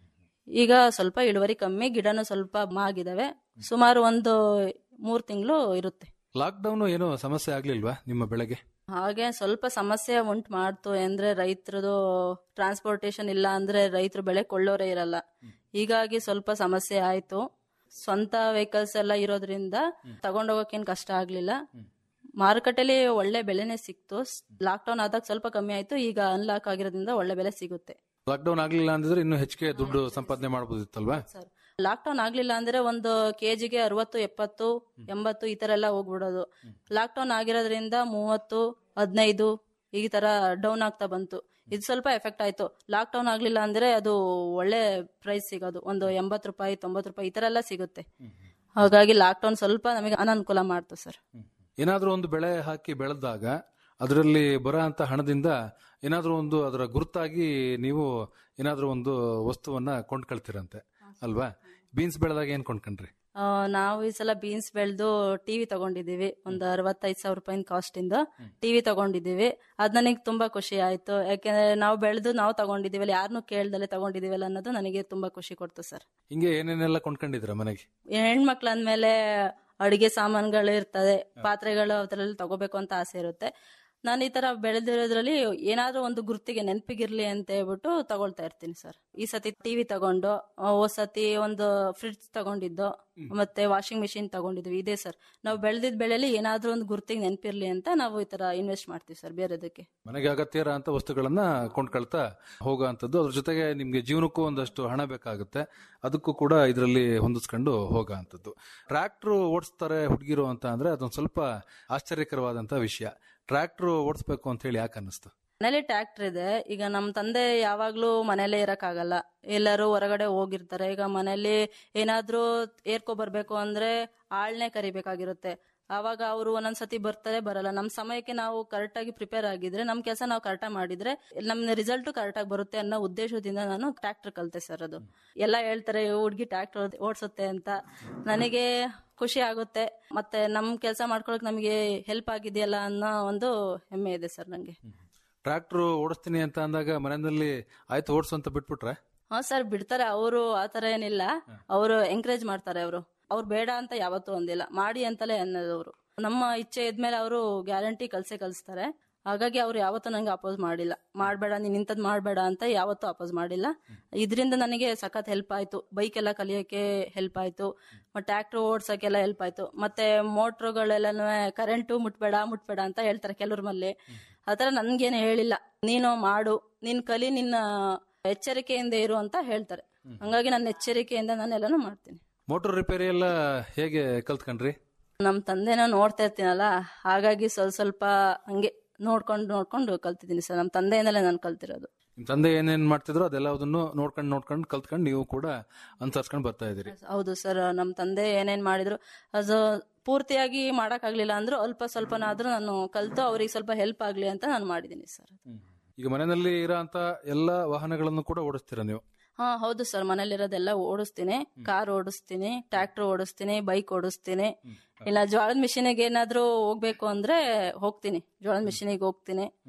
ಈಗ ಸ್ವಲ್ಪ ಇಳುವರಿ ಕಮ್ಮಿ ಗಿಡನು ಸ್ವಲ್ಪ ಮಾಗಿದಾವೆ ಸುಮಾರು ಒಂದು ಮೂರ್ ತಿಂಗಳು ಇರುತ್ತೆ ಲಾಕ್ ಡೌನ್ ಏನೋ ಸಮಸ್ಯೆ ಆಗ್ಲಿಲ್ವಾ ನಿಮ್ಮ ಬೆಳೆಗೆ ಹಾಗೆ ಸ್ವಲ್ಪ ಸಮಸ್ಯೆ ಉಂಟು ಮಾಡ್ತು ಅಂದ್ರೆ ರೈತರದು ಟ್ರಾನ್ಸ್ಪೋರ್ಟೇಶನ್ ಇಲ್ಲ ಅಂದ್ರೆ ರೈತರು ಬೆಳೆ ಕೊಳ್ಳೋರೇ ಇರಲ್ಲ ಹೀಗಾಗಿ ಸ್ವಲ್ಪ ಸಮಸ್ಯೆ ಆಯ್ತು ಸ್ವಂತ ವೆಹಿಕಲ್ಸ್ ಎಲ್ಲ ಇರೋದ್ರಿಂದ ತಗೊಂಡೋಗಕ್ಕೇನ್ ಕಷ್ಟ ಆಗ್ಲಿಲ್ಲ ಮಾರುಕಟ್ಟೆಲಿ ಒಳ್ಳೆ ಬೆಲೆನೇ ಸಿಕ್ತು ಲಾಕ್ ಡೌನ್ ಆದಾಗ ಸ್ವಲ್ಪ ಕಮ್ಮಿ ಆಯ್ತು ಈಗ ಅನ್ಲಾಕ್ ಆಗಿರೋದ್ರಿಂದ ಒಳ್ಳೆ ಬೆಲೆ ಸಿಗುತ್ತೆ ಲಾಕ್ ಡೌನ್ ಆಗ್ಲಿಲ್ಲ ಅಂದಿದ್ರೆ ಇನ್ನೂ ಹೆಚ್ಚಿಗೆ ದುಡ್ಡು ಸಂಪಾದನೆ ಮಾಡಬಹುದಿತ್ತಲ್ವಾ ಸರ್ ಲಾಕ್ ಡೌನ್ ಆಗ್ಲಿಲ್ಲ ಅಂದ್ರೆ ಒಂದು ಕೆಜಿಗೆ ಅರವತ್ತು ಎಪ್ಪತ್ತು ಎಂಬತ್ತು ಈ ತರ ಎಲ್ಲ ಹೋಗ್ಬಿಡೋದು ಲಾಕ್ ಡೌನ್ ಆಗಿರೋದ್ರಿಂದ ಮೂವತ್ತು ಹದಿನೈದು ಈ ತರ ಡೌನ್ ಆಗ್ತಾ ಬಂತು ಇದು ಸ್ವಲ್ಪ ಎಫೆಕ್ಟ್ ಆಯ್ತು ಲಾಕ್ ಡೌನ್ ಆಗ್ಲಿಲ್ಲ ಅಂದ್ರೆ ಅದು ಒಳ್ಳೆ ಪ್ರೈಸ್ ಸಿಗೋದು ಒಂದು ಎಂಬತ್ತು ರೂಪಾಯಿ ತೊಂಬತ್ತು ರೂಪಾಯಿ ಈ ತರ ಎಲ್ಲ ಸಿಗುತ್ತೆ ಹಾಗಾಗಿ ಲಾಕ್ ಡೌನ್ ಸ್ವಲ್ಪ ನಮಗೆ ಅನನುಕೂಲ ಮಾಡ್ತು ಸರ್ ಏನಾದ್ರೂ ಒಂದು ಬೆಳೆ ಹಾಕಿ ಬೆಳೆದಾಗ ಅದರಲ್ಲಿ ಬರೋ ಅಂತ ಹಣದಿಂದ ಏನಾದ್ರೂ ಒಂದು ಅದರ ಗುರುತಾಗಿ ನೀವು ಏನಾದ್ರೂ ಒಂದು ವಸ್ತುವನ್ನ ಕೊಂಡ್ಕೊಳ್ತೀರಂತೆ ಅಲ್ವಾ ಬೀನ್ಸ್ ಬೆಳೆದಾಗ ಏನ್ ಕೊಂಡ್ಕೊಂಡ್ರಿ ಆ, ನಾವು ಈ ಸಲ ಬೀನ್ಸ್ ಬೆಳೆದು ಟಿವಿ ತಗೊಂಡಿದೀವಿ ಒಂದು ಅರವತ್ತೈದು ಸಾವಿರ ರೂಪಾಯಿನ ಕಾಸ್ಟ್ ಇಂದ ಟಿವಿ ತಗೊಂಡಿದೀವಿ ಅದ್ ನನಗೆ ತುಂಬಾ ಖುಷಿ ಆಯ್ತು ಯಾಕೆಂದ್ರೆ ನಾವು ಬೆಳೆದು ನಾವು ತಗೊಂಡಿದೀವಲ್ಲ ಯಾರನ್ನೂ ಕೇಳ್ದಲೆ ತಗೊಂಡಿದೀವಲ್ಲ ಅನ್ನೋದು ನನಗೆ ತುಂಬಾ ಖುಷಿ ಕೊಡ್ತು ಸರ್ ಹಿಂಗೆ ಏನೇನೆಲ್ಲ ಕೊಂಡ್ಕೊಂಡಿದ್ರ ಮನೆಗೆ ಹೆಣ್ಮಕ್ಳು ಅಂದ್ಮೇಲೆ ಅಡಿಗೆ ಸಾಮಾನುಗಳು ಇರ್ತದೆ ಪಾತ್ರೆಗಳು ಅದ್ರಲ್ಲಿ ತಗೋಬೇಕು ಅಂತ ಆಸೆ ಇರುತ್ತೆ ನಾನು ಈ ತರ ಬೆಳೆದಿರೋದ್ರಲ್ಲಿ ಏನಾದ್ರೂ ಒಂದು ಗುರ್ತಿಗೆ ನೆನಪಿಗಿರ್ಲಿ ಅಂತ ಹೇಳ್ಬಿಟ್ಟು ತಗೊಳ್ತಾ ಇರ್ತೀನಿ ಸರ್ ಈ ಸತಿ ಟಿವಿ ತಗೊಂಡು ಆ, ಹೋದ್ ಸತಿ ಒಂದು ಫ್ರಿಡ್ಜ್ ತಗೊಂಡಿದ್ದು ಮತ್ತೆ ವಾಷಿಂಗ್ ಮಿಷಿನ್ ತಗೊಂಡಿದ್ವಿ ಇದೇ ಸರ್ ನಾವು ಬೆಳೆದಿದ್ ಬೆಳೆಲಿ ಏನಾದ್ರೂ ಒಂದು ಗುರ್ತಿಗೆ ನೆನಪಿರ್ಲಿ ಅಂತ ನಾವು ಈ ತರ ಇನ್ವೆಸ್ಟ್ ಮಾಡ್ತೀವಿ ಸರ್ ಬೇರೆದಕ್ಕೆ ಮನೆಗೆ ಅಗತ್ಯ ಇರೋ ಅಂತ ವಸ್ತುಗಳನ್ನ ಕೊಂಡ್ಕೊಳ್ತಾ ಹೋಗೋ ಅಂಥದ್ದು ಅದ್ರ ಜೊತೆಗೆ ನಿಮ್ಗೆ ಜೀವನಕ್ಕೂ ಒಂದಷ್ಟು ಹಣ ಬೇಕಾಗುತ್ತೆ ಅದಕ್ಕೂ ಕೂಡ ಇದರಲ್ಲಿ ಹೊಂದಿಸ್ಕೊಂಡು ಹೋಗೋ ಅಂಥದ್ದು ಟ್ರ್ಯಾಕ್ಟ್ರು ಓಡಿಸ್ತಾರೆ ಹುಡುಗಿರು ಅಂತ ಅಂದ್ರೆ ಅದೊಂದು ಸ್ವಲ್ಪ ಆಶ್ಚರ್ಯಕರವಾದಂತ ವಿಷಯ ಟ್ರ್ಯಾಕ್ಟ್ರು ಓಡಿಸ್ಬೇಕು ಅಂತ ಹೇಳಿ ಯಾಕೆ ಅನ್ನಿಸ್ತು ಮನೇಲಿ ಟ್ರ್ಯಾಕ್ಟರ್ ಇದೆ ಈಗ ನಮ್ಮ ತಂದೆ ಯಾವಾಗ್ಲೂ ಮನೇಲೇ ಇರಕ್ಕಾಗಲ್ಲ ಎಲ್ಲರೂ ಹೊರಗಡೆ ಹೋಗಿರ್ತಾರೆ ಈಗ ಮನೇಲಿ ಏನಾದ್ರೂ ಏರ್ಕೊ ಬರ್ಬೇಕು ಅಂದ್ರೆ ಆಳ್ನೆ ಕರಿಬೇಕಾಗಿರುತ್ತೆ ಆವಾಗ ಅವರು ಒಂದೊಂದ್ಸತಿ ಬರ್ತಾರೆ ಬರಲ್ಲ ನಮ್ಮ ಸಮಯಕ್ಕೆ ನಾವು ಕರೆಕ್ಟ್ ಆಗಿ ಪ್ರಿಪೇರ್ ಆಗಿದ್ರೆ ನಮ್ಮ ಕೆಲಸ ನಾವು ಕರೆಕ್ಟಾಗಿ ಮಾಡಿದ್ರೆ ನಮ್ಮ ರಿಸಲ್ಟ್ ಕರೆಕ್ಟ್ ಆಗಿ ಬರುತ್ತೆ ಅನ್ನೋ ಉದ್ದೇಶದಿಂದ ನಾನು ಟ್ರ್ಯಾಕ್ಟರ್ ಕಲ್ತೆ ಸರ್ ಅದು ಎಲ್ಲ ಹೇಳ್ತಾರೆ ಹುಡುಗಿ ಟ್ರ್ಯಾಕ್ಟರ್ ಓಡಿಸುತ್ತೆ ಅಂತ ನನಗೆ ಖುಷಿ ಆಗುತ್ತೆ ಮತ್ತೆ ನಮ್ಮ ಕೆಲಸ ಮಾಡ್ಕೊಳಕ್ ನಮಗೆ ಹೆಲ್ಪ್ ಆಗಿದೆಯಲ್ಲ ಅನ್ನೋ ಒಂದು ಹೆಮ್ಮೆ ಇದೆ ಸರ್ ನಂಗೆ ಟ್ರ್ಯಾಕ್ಟ್ರು ಓಡಿಸ್ತೀನಿ ಅಂತ ಅಂದಾಗ ಮನೆಯಲ್ಲಿ ಆಯ್ತು ಓಡಿಸು ಅಂತ ಬಿಟ್ಬಿಟ್ರೆ ಹಾ ಸರ್ ಬಿಡ್ತಾರೆ ಅವರು ಆತರ ಏನಿಲ್ಲ ಅವರು ಎಂಕರೇಜ್ ಮಾಡ್ತಾರೆ ಅವರು ಅವ್ರು ಬೇಡ ಅಂತ ಯಾವತ್ತೂ ಅಂದಿಲ್ಲ ಮಾಡಿ ಅಂತಲೇ ಅನ್ನೋದು ಅವರು ನಮ್ಮ ಇಚ್ಛೆ ಇದ್ಮೇಲೆ ಅವರು ಗ್ಯಾರಂಟಿ ಕಲ್ಸೇ ಕಲಿಸ್ತಾರೆ ಹಾಗಾಗಿ ಅವ್ರು ಯಾವತ್ತೂ ನಂಗೆ ಅಪೋಸ್ ಮಾಡಿಲ್ಲ ಮಾಡಬೇಡ ನೀನ್ ಇಂಥದ್ದು ಮಾಡಬೇಡ ಅಂತ ಯಾವತ್ತೂ ಅಪೋಸ್ ಮಾಡಿಲ್ಲ ಇದರಿಂದ ನನಗೆ ಸಖತ್ ಹೆಲ್ಪ್ ಆಯ್ತು ಬೈಕ್ ಎಲ್ಲ ಕಲಿಯೋಕೆ ಹೆಲ್ಪ್ ಆಯ್ತು ಮತ್ತೆ ಟ್ರ್ಯಾಕ್ಟರ್ ಓಡ್ಸೋಕೆಲ್ಲ ಹೆಲ್ಪ್ ಆಯ್ತು ಮತ್ತೆ ಮೋಟ್ರುಗಳೆಲ್ಲ ಕರೆಂಟು ಮುಟ್ಬೇಡ ಮುಟ್ಬೇಡ ಅಂತ ಹೇಳ್ತಾರೆ ಕೆಲವ್ರ ಮಲ್ಲಿ ಆತರ ನನ್ಗೇನು ಹೇಳಿಲ್ಲ ನೀನು ಮಾಡು ನೀನ್ ಕಲಿ ನಿನ್ನ ಎಚ್ಚರಿಕೆಯಿಂದ ಇರು ಅಂತ ಹೇಳ್ತಾರೆ ಹಂಗಾಗಿ ನನ್ನ ಎಚ್ಚರಿಕೆಯಿಂದ ನಾನು ಎಲ್ಲಾನು ಮಾಡ್ತೀನಿ ಮೋಟರ್ ರಿಪೇರಿ ಎಲ್ಲ ಹೇಗೆ ಕಲ್ತ್ಕೊಂಡ್ರಿ ನಮ್ ತಂದೆನ ನೋಡ್ತಾ ಇರ್ತೀನಲ್ಲ ಹಾಗಾಗಿ ಸ್ವಲ್ಪ ಸ್ವಲ್ಪ ಹಂಗೆ ನೋಡ್ಕೊಂಡು ನೋಡ್ಕೊಂಡು ಕಲ್ತಿದ್ದೀನಿ ಸರ್ ನಮ್ಮ ತಂದೆಯಿಂದಲೇ ನಾನು ಕಲ್ತಿರೋದು ನಿಮ್ ತಂದೆ ಏನೇನ್ ಮಾಡ್ತಿದ್ರು ಅದೆಲ್ಲದನ್ನು ನೋಡ್ಕೊಂಡು ನೋಡ್ಕೊಂಡು ಕಲ್ತ್ಕೊಂಡು ನೀವು ಕೂಡ ಅನುಸರಿಸ್ಕೊಂಡು ಬರ್ತಾ ಇದೀರಿ ಹೌದು ಸರ್ ನಮ್ಮ ತಂದೆ ಏನೇನ್ ಮಾಡಿದ್ರು ಅದು ಪೂರ್ತಿಯಾಗಿ ಮಾಡಕ್ಕಾಗ್ಲಿಲ್ಲ ಅಂದ್ರೂ ಅಲ್ಪ ಸ್ವಲ್ಪನಾದ್ರೂ ನಾನು ಕಲ್ತು ಅವ್ರಿಗೆ ಸ್ವಲ್ಪ ಹೆಲ್ಪ್ ಆಗ್ಲಿ ಅಂತ ನಾನು ಮಾಡಿದ್ದೀನಿ ಸರ್ ಈಗ ಮನೆಯಲ್ಲಿ ಇರೋ ಅಂತ ಎಲ್ಲಾ ವಾಹನಗಳನ್ನು ಕೂಡ ಓಡಿಸ್ತೀರಾ ನೀವು ಹಾ ಹೌದು ಸರ್ ಮನೇಲಿರೋದೆಲ್ಲ ಓಡಿಸ್ತೀನಿ ಕಾರ್ ಓಡಿಸ್ತೀನಿ ಟ್ರ್ಯಾಕ್ಟರ್ ಓಡಿಸ್ತೀನಿ ಬೈಕ್ ಓಡಿಸ್ತೀನಿ ಇಲ್ಲ ಜೋಳದ ಮಿಷಿನಿಗೆ ಏನಾದ್ರೂ ಹೋಗ್ಬೇಕು ಅಂದ್ರೆ ಹೋಗ್ತೀನಿ ಜೋಳದ ಮಿಷಿನಿಗೆ ಹೋಗ್ತೀನಿ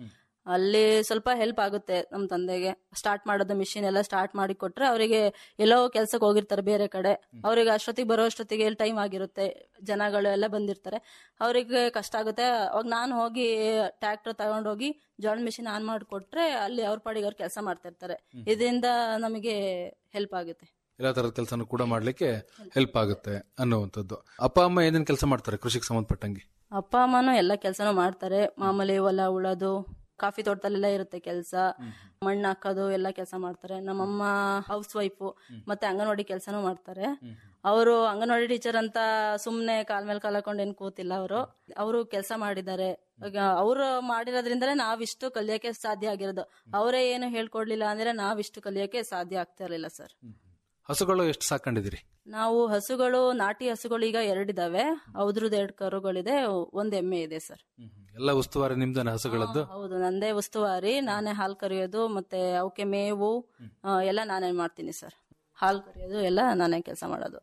ಅಲ್ಲಿ ಸ್ವಲ್ಪ ಹೆಲ್ಪ್ ಆಗುತ್ತೆ ನಮ್ಮ ತಂದೆಗೆ ಸ್ಟಾರ್ಟ್ ಮಾಡೋದು ಮಿಷಿನ್ ಎಲ್ಲ ಸ್ಟಾರ್ಟ್ ಮಾಡಿ ಕೊಟ್ರೆ ಅವರಿಗೆ ಎಲ್ಲೋ ಕೆಲ್ಸಕ್ಕೆ ಹೋಗಿರ್ತಾರೆ ಬೇರೆ ಕಡೆ ಅವರಿಗೆ ಅಷ್ಟೊತ್ತಿಗೆ ಬರೋ ಅಷ್ಟೊತ್ತಿಗೆ ಟೈಮ್ ಆಗಿರುತ್ತೆ ಜನಗಳು ಎಲ್ಲ ಬಂದಿರ್ತಾರೆ ಅವರಿಗೆ ಕಷ್ಟ ಆಗುತ್ತೆ ಅವಾಗ ನಾನು ಹೋಗಿ ಟ್ರ್ಯಾಕ್ಟರ್ ತಗೊಂಡೋಗಿ ಜೋಳ ಮಿಷಿನ್ ಆನ್ ಮಾಡಿಕೊಟ್ರೆ ಅಲ್ಲಿ ಅವ್ರ ಪಾಡಿಗೆ ಅವ್ರು ಕೆಲಸ ಮಾಡ್ತಿರ್ತಾರೆ ಇದರಿಂದ ನಮಗೆ ಹೆಲ್ಪ್ ಆಗುತ್ತೆ ಎಲ್ಲ ತರದ ಕೆಲಸನೂ ಕೂಡ ಮಾಡ್ಲಿಕ್ಕೆ ಹೆಲ್ಪ್ ಆಗುತ್ತೆ ಅನ್ನುವಂಥದ್ದು ಅಪ್ಪ ಅಮ್ಮ ಏನೇನ್ ಕೆಲಸ ಮಾಡ್ತಾರೆ ಕೃಷಿಗೆ ಸಂಬಂಧಪಟ್ಟಂಗೆ ಅಪ್ಪ ಅಮ್ಮನೂ ಎಲ್ಲ ಕೆಲಸನೂ ಮಾಡ್ತಾರೆ ಮಾಮೂಲಿ ಹೊಲ ಉಳೋದು ಕಾಫಿ ತೋಟದಲ್ಲೆಲ್ಲ ಇರುತ್ತೆ ಕೆಲಸ ಮಣ್ಣು ಹಾಕೋದು ಎಲ್ಲ ಕೆಲಸ ಮಾಡ್ತಾರೆ ನಮ್ಮಮ್ಮ ಹೌಸ್ ವೈಫು ಮತ್ತೆ ಅಂಗನವಾಡಿ ಕೆಲಸನೂ ಮಾಡ್ತಾರೆ ಅವರು ಅಂಗನವಾಡಿ ಟೀಚರ್ ಅಂತ ಸುಮ್ನೆ ಕಾಲ್ ಮೇಲೆ ಕಾಲ್ ಹಾಕೊಂಡು ಏನ್ ಕೂತಿಲ್ಲ ಅವರು ಅವರು ಕೆಲಸ ಮಾಡಿದ್ದಾರೆ ಈಗ ಅವರು ಮಾಡಿರೋದ್ರಿಂದಲೇ ನಾವಿಷ್ಟು ಕಲಿಯಕ್ಕೆ ಸಾಧ್ಯ ಆಗಿರೋದು ಅವರೇ ಏನು ಹೇಳ್ಕೊಡ್ಲಿಲ್ಲ ಅಂದ್ರೆ ನಾವಿಷ್ಟು ಕಲಿಯಕ್ಕೆ ಸಾಧ್ಯ ಆಗ್ತಾ ಇರಲಿಲ್ಲ ಸರ್ ಹಸುಗಳು ಎಷ್ಟು ಸಾಕೊಂಡಿದ್ದೀರಿ ನಾವು ಹಸುಗಳು ನಾಟಿ ಹಸುಗಳು ಈಗ ಎರಡಿದಾವೆ ಅವ್ರದ್ದು ಎರಡು ಕರುಗಳಿದೆ ಒಂದ್ ಎಮ್ಮೆ ಇದೆ ಸರ್ ಎಲ್ಲ ಉಸ್ತುವಾರಿ ನಿಮ್ದನ ಹಸುಗಳದ್ದು ಹೌದು ನಂದೇ ಉಸ್ತುವಾರಿ ನಾನೇ ಹಾಲು ಕರಿಯೋದು ಮತ್ತೆ ಅವಕ್ಕೆ ಮೇವು ಆ, ಎಲ್ಲ ನಾನೇ ಮಾಡ್ತೀನಿ ಸರ್ ಹಾಲು ಕರಿಯೋದು ಎಲ್ಲ ನಾನೇ ಕೆಲಸ ಮಾಡೋದು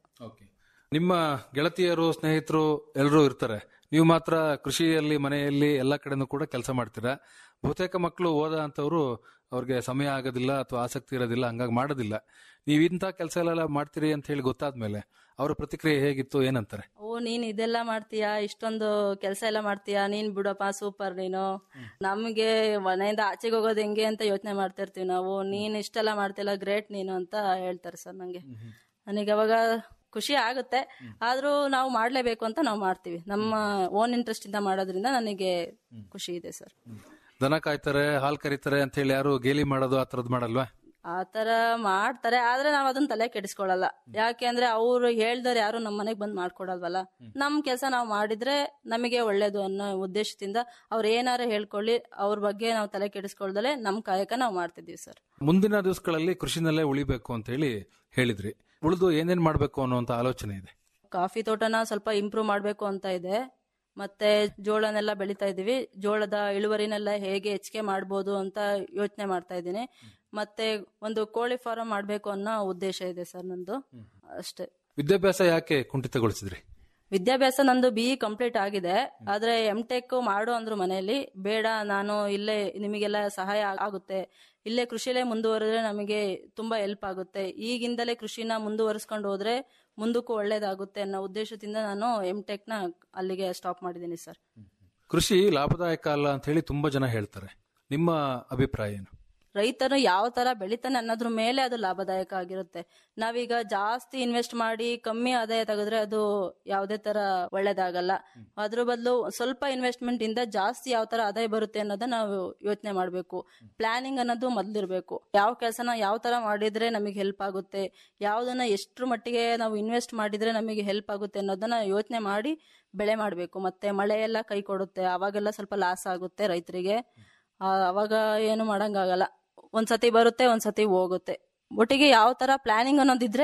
ನಿಮ್ಮ ಗೆಳತಿಯರು ಸ್ನೇಹಿತರು ಎಲ್ಲರೂ ಇರ್ತಾರೆ ನೀವು ಮಾತ್ರ ಕೃಷಿಯಲ್ಲಿ ಮನೆಯಲ್ಲಿ ಎಲ್ಲ ಕಡೆನೂ ಕೂಡ ಕೆಲಸ ಮಾಡ್ತೀರಾ ಬಹುತೇಕ ಮಕ್ಕಳು ಓದ ಅಂತವ್ರು ಅವ್ರಿಗೆ ಸಮಯ ಆಗೋದಿಲ್ಲ ಅಥವಾ ಆಸಕ್ತಿ ಇರೋದಿಲ್ಲ ಹಂಗಾಗಿ ಮಾಡೋದಿಲ್ಲ ನೀವು ಇಂಥ ಕೆಲಸ ಎಲ್ಲ ಮಾಡ್ತೀರಿ ಅಂತ ಹೇಳಿ ಗೊತ್ತಾದ್ಮೇಲೆ ಅವರ ಪ್ರತಿಕ್ರಿಯೆ ಹೇಗಿತ್ತು ಏನಂತಾರೆ ಓ ನೀನ್ ಇದೆಲ್ಲ ಮಾಡ್ತೀಯಾ ಇಷ್ಟೊಂದು ಕೆಲಸ ಎಲ್ಲ ಮಾಡ್ತೀಯಾ ನೀನ್ ಬಿಡಪ್ಪ ಸೂಪರ್ ನೀನು ನಮಗೆ ಮನೆಯಿಂದ ಆಚೆಗೆ ಹೋಗೋದು ಹೆಂಗೆ ಅಂತ ಯೋಚನೆ ಮಾಡ್ತಿರ್ತೀವಿ ನಾವು ನೀನ್ ಇಷ್ಟೆಲ್ಲ ಮಾಡ್ತಿಲ್ಲ ಗ್ರೇಟ್ ನೀನು ಅಂತ ಹೇಳ್ತಾರೆ ಸರ್ ನಂಗೆ ನನಗೆ ಅವಾಗ ಖುಷಿ ಆಗುತ್ತೆ ಆದ್ರೂ ನಾವು ಮಾಡ್ಲೇಬೇಕು ಅಂತ ನಾವು ಮಾಡ್ತೀವಿ ನಮ್ಮ ಓನ್ ಇಂಟ್ರೆಸ್ಟ್ ಇಂದ ಮಾಡೋದ್ರಿಂದ ನನಗೆ ಖುಷಿ ಇದೆ ಸರ್ ದನ ಕಾಯ್ತಾರೆ ಹಾಲ್ ಕರೀತಾರೆ ಅಂತ ಹೇಳಿ ಯಾರು ಗೇಲಿ ಮಾಡೋದು ಆ ಥರದ್ದು ಮಾಡಲ್ವಾ ಆ ತರ ಮಾಡ್ತಾರೆ ಆದ್ರೆ ನಾವ್ ಅದನ್ನ ತಲೆ ಕೆಡಿಸ್ಕೊಳಲ್ಲ ಯಾಕೆ ಅಂದ್ರೆ ಅವ್ರು ಹೇಳ್ದವ್ರು ಯಾರು ನಮ್ ಮನೆಗ್ ಬಂದ್ ಮಾಡ್ಕೊಡಲ್ವಲ್ಲ ನಮ್ ಕೆಲ್ಸ ನಾವ್ ಮಾಡಿದ್ರೆ ನಮಗೆ ಒಳ್ಳೇದು ಅನ್ನೋ ಉದ್ದೇಶದಿಂದ ಅವ್ರ ಏನಾರ ಹೇಳ್ಕೊಳ್ಳಿ ಅವ್ರ ಬಗ್ಗೆ ನಾವು ತಲೆ ಕೆಡಿಸ್ಕೊಳ್ದಲೆ ನಮ್ ಕಾಯಕ ನಾವ್ ಮಾಡ್ತಿದೀವಿ ಸರ್ ಮುಂದಿನ ದಿವಸಗಳಲ್ಲಿ ಕೃಷಿನಲ್ಲೇ ಉಳಿಬೇಕು ಅಂತ ಹೇಳಿ ಹೇಳಿದ್ರಿ ಉಳಿದು ಏನೇನ್ ಮಾಡ್ಬೇಕು ಅನ್ನುವಂತ ಆಲೋಚನೆ ಇದೆ ಕಾಫಿ ತೋಟನ ಸ್ವಲ್ಪ ಇಂಪ್ರೂವ್ ಮಾಡ್ಬೇಕು ಅಂತ ಇದೆ ಮತ್ತೆ ಜೋಳನೆಲ್ಲ ಬೆಳಿತಾ ಇದೀವಿ ಜೋಳದ ಇಳುವರಿನೆಲ್ಲ ಹೇಗೆ ಹೆಚ್ಚಿಗೆ ಮಾಡ್ಬೋದು ಅಂತ ಯೋಚನೆ ಮಾಡ್ತಾ ಇದ್ದೀನಿ ಮತ್ತೆ ಒಂದು ಕೋಳಿ ಫಾರಂ ಮಾಡ್ಬೇಕು ಅನ್ನೋ ಉದ್ದೇಶ ಇದೆ ಸರ್ ನಂದು ಅಷ್ಟೇ ವಿದ್ಯಾಭ್ಯಾಸ ಯಾಕೆ ಕುಂಠಿತಗೊಳಿಸಿದ್ರಿ ವಿದ್ಯಾಭ್ಯಾಸ ನಂದು ಬಿ ಕಂಪ್ಲೀಟ್ ಆಗಿದೆ ಆದ್ರೆ ಎಂ ಟೆಕ್ ಮಾಡು ಅಂದ್ರು ಮನೆಯಲ್ಲಿ ಬೇಡ ನಾನು ಇಲ್ಲೇ ನಿಮಗೆಲ್ಲ ಸಹಾಯ ಆಗುತ್ತೆ ಇಲ್ಲೇ ಕೃಷಿಲೇ ಮುಂದುವರೆದ್ರೆ ನಮಗೆ ತುಂಬಾ ಹೆಲ್ಪ್ ಆಗುತ್ತೆ ಈಗಿಂದಲೇ ಕೃಷಿನ ಮುಂದುವರಿಸ್ಕೊಂಡು ಹೋದ್ರೆ ಮುಂದಕ್ಕೂ ಒಳ್ಳೇದಾಗುತ್ತೆ ಅನ್ನೋ ಉದ್ದೇಶದಿಂದ ನಾನು ಎಂ ಟೆಕ್ ನ ಅಲ್ಲಿಗೆ ಸ್ಟಾಪ್ ಮಾಡಿದ್ದೀನಿ ಸರ್ ಕೃಷಿ ಲಾಭದಾಯಕ ಅಲ್ಲ ಅಂತ ಹೇಳಿ ತುಂಬಾ ಜನ ಹೇಳ್ತಾರೆ ನಿಮ್ಮ ಅಭಿಪ್ರಾಯ ಏನು ರೈತರು ಯಾವ ತರ ಬೆಳಿತಾನೆ ಅನ್ನೋದ್ರ ಮೇಲೆ ಅದು ಲಾಭದಾಯಕ ಆಗಿರುತ್ತೆ ನಾವೀಗ ಜಾಸ್ತಿ ಇನ್ವೆಸ್ಟ್ ಮಾಡಿ ಕಮ್ಮಿ ಆದಾಯ ತೆಗೆದ್ರೆ ಅದು ಯಾವುದೇ ತರ ಒಳ್ಳೇದಾಗಲ್ಲ ಅದ್ರ ಬದಲು ಸ್ವಲ್ಪ ಇನ್ವೆಸ್ಟ್ಮೆಂಟ್ ಇಂದ ಜಾಸ್ತಿ ಯಾವ ತರ ಆದಾಯ ಬರುತ್ತೆ ಅನ್ನೋದನ್ನ ನಾವು ಯೋಚನೆ ಮಾಡಬೇಕು ಪ್ಲಾನಿಂಗ್ ಅನ್ನೋದು ಮೊದ್ಲಿರ್ಬೇಕು ಯಾವ ಕೆಲಸನ ಯಾವ ತರ ಮಾಡಿದ್ರೆ ನಮಗೆ ಹೆಲ್ಪ್ ಆಗುತ್ತೆ ಯಾವ್ದನ್ನ ಎಷ್ಟ್ರ ಮಟ್ಟಿಗೆ ನಾವು ಇನ್ವೆಸ್ಟ್ ಮಾಡಿದ್ರೆ ನಮಗೆ ಹೆಲ್ಪ್ ಆಗುತ್ತೆ ಅನ್ನೋದನ್ನ ಯೋಚನೆ ಮಾಡಿ ಬೆಳೆ ಮಾಡಬೇಕು ಮತ್ತೆ ಮಳೆ ಎಲ್ಲ ಕೈ ಕೊಡುತ್ತೆ ಅವಾಗೆಲ್ಲ ಸ್ವಲ್ಪ ಲಾಸ್ ಆಗುತ್ತೆ ರೈತರಿಗೆ ಆ, ಅವಾಗ ಏನು ಮಾಡಂಗಾಗಲ್ಲ ಒಂದ್ಸತಿ ಬರುತ್ತೆ ಒಂದ್ಸತಿ ಹೋಗುತ್ತೆ ಒಟ್ಟಿಗೆ ಯಾವ ತರ ಪ್ಲಾನಿಂಗ್ ಅನ್ನೋದಿದ್ರೆ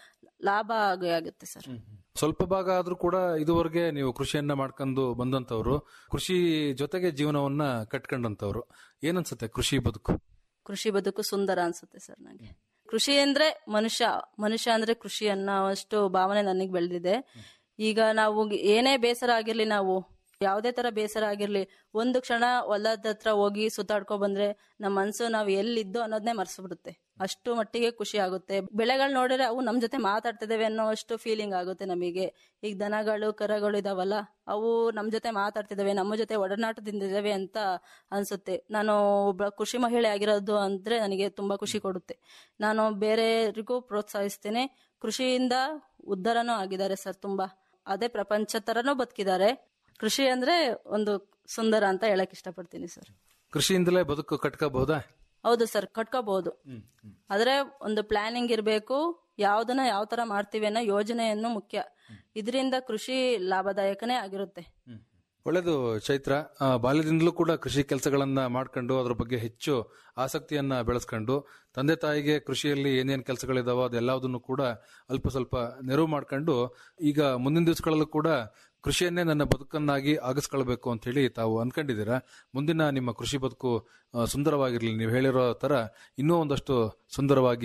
ಲಾಭ ಆಗೇ ಆಗುತ್ತೆ ಸರ್ ಸ್ವಲ್ಪ ಭಾಗ ಆದ್ರೂ ಕೂಡ ಇದುವರೆಗೆ ನೀವು ಕೃಷಿಯನ್ನ ಮಾಡ್ಕೊಂಡು ಬಂದಂತವ್ರು ಕೃಷಿ ಜೊತೆಗೆ ಜೀವನವನ್ನ ಕಟ್ಕೊಂಡಂತವ್ರು ಏನನ್ಸುತ್ತೆ ಕೃಷಿ ಬದುಕು ಕೃಷಿ ಬದುಕು ಸುಂದರ ಅನ್ಸುತ್ತೆ ಸರ್ ನಂಗೆ ಕೃಷಿ ಅಂದ್ರೆ ಮನುಷ್ಯ ಮನುಷ್ಯ ಅಂದ್ರೆ ಕೃಷಿ ಅನ್ನೋ ಅಷ್ಟು ಭಾವನೆ ನನಗೆ ಬೆಳೆದಿದೆ ಈಗ ನಾವು ಏನೇ ಬೇಸರ ಆಗಿರ್ಲಿ ನಾವು ಯಾವುದೇ ತರ ಬೇಸರ ಆಗಿರ್ಲಿ ಒಂದು ಕ್ಷಣ ಹೊಲದ ಹತ್ರ ಹೋಗಿ ಸುತ್ತಾಡ್ಕೊ ಬಂದ್ರೆ ನಮ್ಮ ಮನ್ಸು ನಾವು ಎಲ್ಲಿದ್ದೋ ಅನ್ನೋದನ್ನೇ ಮರ್ಸ್ಬಿಡುತ್ತೆ ಅಷ್ಟು ಮಟ್ಟಿಗೆ ಖುಷಿ ಆಗುತ್ತೆ ಬೆಳೆಗಳು ನೋಡಿದ್ರೆ ಅವು ನಮ್ ಜೊತೆ ಮಾತಾಡ್ತಿದ್ದೇವೆ ಅನ್ನೋ ಅಷ್ಟು ಫೀಲಿಂಗ್ ಆಗುತ್ತೆ ನಮಗೆ ಈಗ ದನಗಳು ಕರಗಳು ಇದಾವಲ್ಲ ಅವು ನಮ್ ಜೊತೆ ಮಾತಾಡ್ತಿದ್ದಾವೆ ನಮ್ಮ ಜೊತೆ ಒಡನಾಟದಿಂದ ಇದಾವೆ ಅಂತ ಅನ್ಸುತ್ತೆ ನಾನು ಒಬ್ಬ ಕೃಷಿ ಮಹಿಳೆ ಆಗಿರೋದು ಅಂದ್ರೆ ನನಗೆ ತುಂಬಾ ಖುಷಿ ಕೊಡುತ್ತೆ ನಾನು ಬೇರೆಯವರಿಗೂ ಪ್ರೋತ್ಸಾಹಿಸ್ತೇನೆ ಕೃಷಿಯಿಂದ ಉದ್ಧಾರನೂ ಆಗಿದ್ದಾರೆ ಸರ್ ತುಂಬಾ ಅದೇ ಪ್ರಪಂಚ ತರನೂ ಬದುಕಿದ್ದಾರೆ ಕೃಷಿ ಅಂದ್ರೆ ಒಂದು ಸುಂದರ ಅಂತ ಹೇಳಕ್ ಇಷ್ಟಪಡ್ತೀನಿ ಸರ್ ಕೃಷಿಯಿಂದಲೇ ಬದುಕು ಕಟ್ಕೋಬಹುದಾ ಹೌದು ಸರ್ ಕಟ್ಕೋಬಹುದು ಆದ್ರೆ ಒಂದು ಪ್ಲಾನಿಂಗ್ ಇರಬೇಕು ಯಾವ್ದನ್ನ ಯಾವ ತರ ಮಾಡ್ತೀವಿ ಅನ್ನೋ ಯೋಜನೆಯನ್ನು ಮುಖ್ಯ ಇದರಿಂದ ಕೃಷಿ ಲಾಭದಾಯಕನೇ ಆಗಿರುತ್ತೆ ಒಳ್ಳೇದು ಚೈತ್ರ ಆ, ಬಾಲ್ಯದಿಂದಲೂ ಕೂಡ ಕೃಷಿ ಕೆಲಸಗಳನ್ನ ಮಾಡ್ಕೊಂಡು ಅದ್ರ ಬಗ್ಗೆ ಹೆಚ್ಚು ಆಸಕ್ತಿಯನ್ನ ಬೆಳೆಸ್ಕೊಂಡು ತಂದೆ ತಾಯಿಗೆ ಕೃಷಿಯಲ್ಲಿ ಏನೇನ್ ಕೆಲಸಗಳಿದಾವೋ ಅದೆಲ್ಲದನ್ನು ಕೂಡ ಅಲ್ಪ ಸ್ವಲ್ಪ ನೆರವು ಮಾಡ್ಕೊಂಡು ಈಗ ಮುಂದಿನ ದಿವಸಗಳಲ್ಲೂ ಕೂಡ ಕೃಷಿಯನ್ನೇ ನನ್ನ ಬದುಕನ್ನಾಗಿ ಆಗಿಸ್ಕೊಳ್ಬೇಕು ಅಂತ ಹೇಳಿ ತಾವು ಅನ್ಕೊಂಡಿದ್ದೀರಾ ಮುಂದಿನ ನಿಮ್ಮ ಕೃಷಿ ಬದುಕು ಆ, ಸುಂದರವಾಗಿರ್ಲಿ ನೀವು ಹೇಳಿರೋ ತರ ಇನ್ನೂ ಒಂದಷ್ಟು ಸುಂದರವಾಗಿ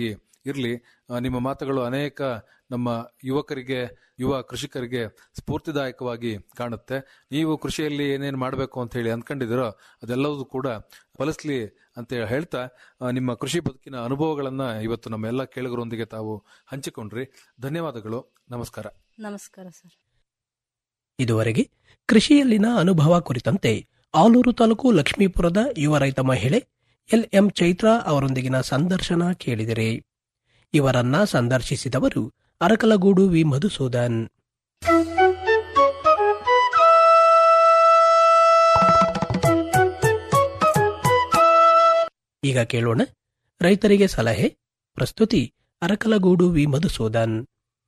ಇರಲಿ ನಿಮ್ಮ ಮಾತುಗಳು ಅನೇಕ ನಮ್ಮ ಯುವಕರಿಗೆ ಯುವ ಕೃಷಿಕರಿಗೆ ಸ್ಫೂರ್ತಿದಾಯಕವಾಗಿ ಕಾಣುತ್ತೆ ನೀವು ಕೃಷಿಯಲ್ಲಿ ಏನೇನು ಮಾಡಬೇಕು ಅಂತ ಹೇಳಿ ಅಂದ್ಕೊಂಡಿದ್ದೀರೋ ಅದೆಲ್ಲವೂ ಕೂಡ ಫಲಿಸ್ಲಿ ಅಂತ ಹೇಳ್ತಾ ಆ, ನಿಮ್ಮ ಕೃಷಿ ಬದುಕಿನ ಅನುಭವಗಳನ್ನ ಇವತ್ತು ನಮ್ಮ ಎಲ್ಲ ಕೇಳುಗರೊಂದಿಗೆ ತಾವು ಹಂಚಿಕೊಂಡ್ರಿ ಧನ್ಯವಾದಗಳು ನಮಸ್ಕಾರ ನಮಸ್ಕಾರ ಸರ್ ಇದುವರೆಗೆ ಕೃಷಿಯಲ್ಲಿನ ಅನುಭವ ಕುರಿತಂತೆ ಆಲೂರು ತಾಲೂಕು ಲಕ್ಷ್ಮೀಪುರದ ಯುವ ರೈತ ಮಹಿಳೆ ಎಲ್ ಎಂ ಚೈತ್ರಾ ಅವರೊಂದಿಗಿನ ಸಂದರ್ಶನ ಕೇಳಿದಿರಿ ಇವರನ್ನ ಸಂದರ್ಶಿಸಿದವರು ಅರಕಲಗೂಡು ವಿ ಮಧುಸೂದನ್ ಈಗ ಕೇಳೋಣ ರೈತರಿಗೆ ಸಲಹೆ ಪ್ರಸ್ತುತಿ ಅರಕಲಗೂಡು ವಿ ಮಧುಸೂದನ್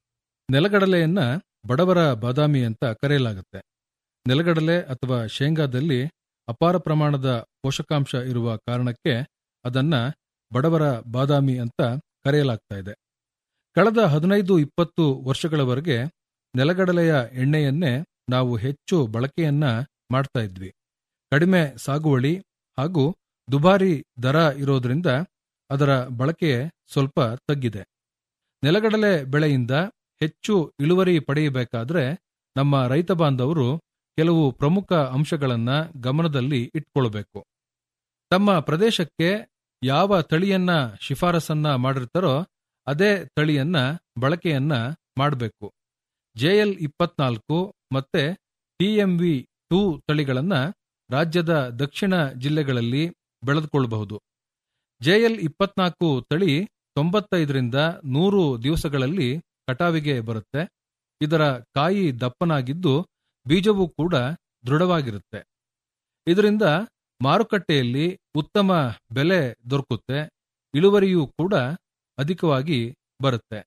ನೆಲಗಡಲೆಯನ್ನ ಬಡವರ ಬಾದಾಮಿ ಅಂತ ಕರೆಯಲಾಗುತ್ತೆ ನೆಲಗಡಲೆ ಅಥವಾ ಶೇಂಗಾದಲ್ಲಿ ಅಪಾರ ಪ್ರಮಾಣದ ಪೋಷಕಾಂಶ ಇರುವ ಕಾರಣಕ್ಕೆ ಅದನ್ನ ಬಡವರ ಬಾದಾಮಿ ಅಂತ ಕರೆಯಲಾಗ್ತಾ ಇದೆ ಕಳೆದ ಹದಿನೈದು ಇಪ್ಪತ್ತು ವರ್ಷಗಳವರೆಗೆ ನೆಲಗಡಲೆಯ ಎಣ್ಣೆಯನ್ನೇ ನಾವು ಹೆಚ್ಚು ಬಳಕೆಯನ್ನ ಮಾಡ್ತಾ ಇದ್ವಿ ಕಡಿಮೆ ಸಾಗುವಳಿ ಹಾಗೂ ದುಬಾರಿ ದರ ಇರೋದ್ರಿಂದ ಅದರ ಬಳಕೆ ಸ್ವಲ್ಪ ತಗ್ಗಿದೆ ನೆಲಗಡಲೆ ಬೆಳೆಯಿಂದ ಹೆಚ್ಚು ಇಳುವರಿ ಪಡೆಯಬೇಕಾದ್ರೆ ನಮ್ಮ ರೈತ ಬಾಂಧವರು ಕೆಲವು ಪ್ರಮುಖ ಅಂಶಗಳನ್ನ ಗಮನದಲ್ಲಿ ಇಟ್ಕೊಳ್ಬೇಕು ತಮ್ಮ ಪ್ರದೇಶಕ್ಕೆ ಯಾವ ತಳಿಯನ್ನ ಶಿಫಾರಸನ್ನ ಮಾಡಿರ್ತಾರೋ ಅದೇ ತಳಿಯನ್ನ ಬಳಕೆಯನ್ನ ಮಾಡಬೇಕು ಜೆಎಲ್ ಇಪ್ಪತ್ನಾಲ್ಕು ಮತ್ತೆ ಟಿಎಂವಿ ಟೂ ತಳಿಗಳನ್ನ ರಾಜ್ಯದ ದಕ್ಷಿಣ ಜಿಲ್ಲೆಗಳಲ್ಲಿ ಬೆಳೆದುಕೊಳ್ಳಬಹುದು ಜೆಎಲ್ ಇಪ್ಪತ್ನಾಲ್ಕು ತಳಿ ತೊಂಬತ್ತೈದರಿಂದ ನೂರು ದಿವಸಗಳಲ್ಲಿ ಕಟಾವಿಗೆ ಬರುತ್ತೆ ಇದರ ಕಾಯಿ ದಪ್ಪನಾಗಿದ್ದು ಬೀಜವೂ ಕೂಡ ದೃಢವಾಗಿರುತ್ತೆ ಇದರಿಂದ ಮಾರುಕಟ್ಟೆಯಲ್ಲಿ ಉತ್ತಮ ಬೆಲೆ ದೊರಕುತ್ತೆ ಇಳುವರಿಯೂ ಕೂಡ ಅಧಿಕವಾಗಿ ಬರುತ್ತೆ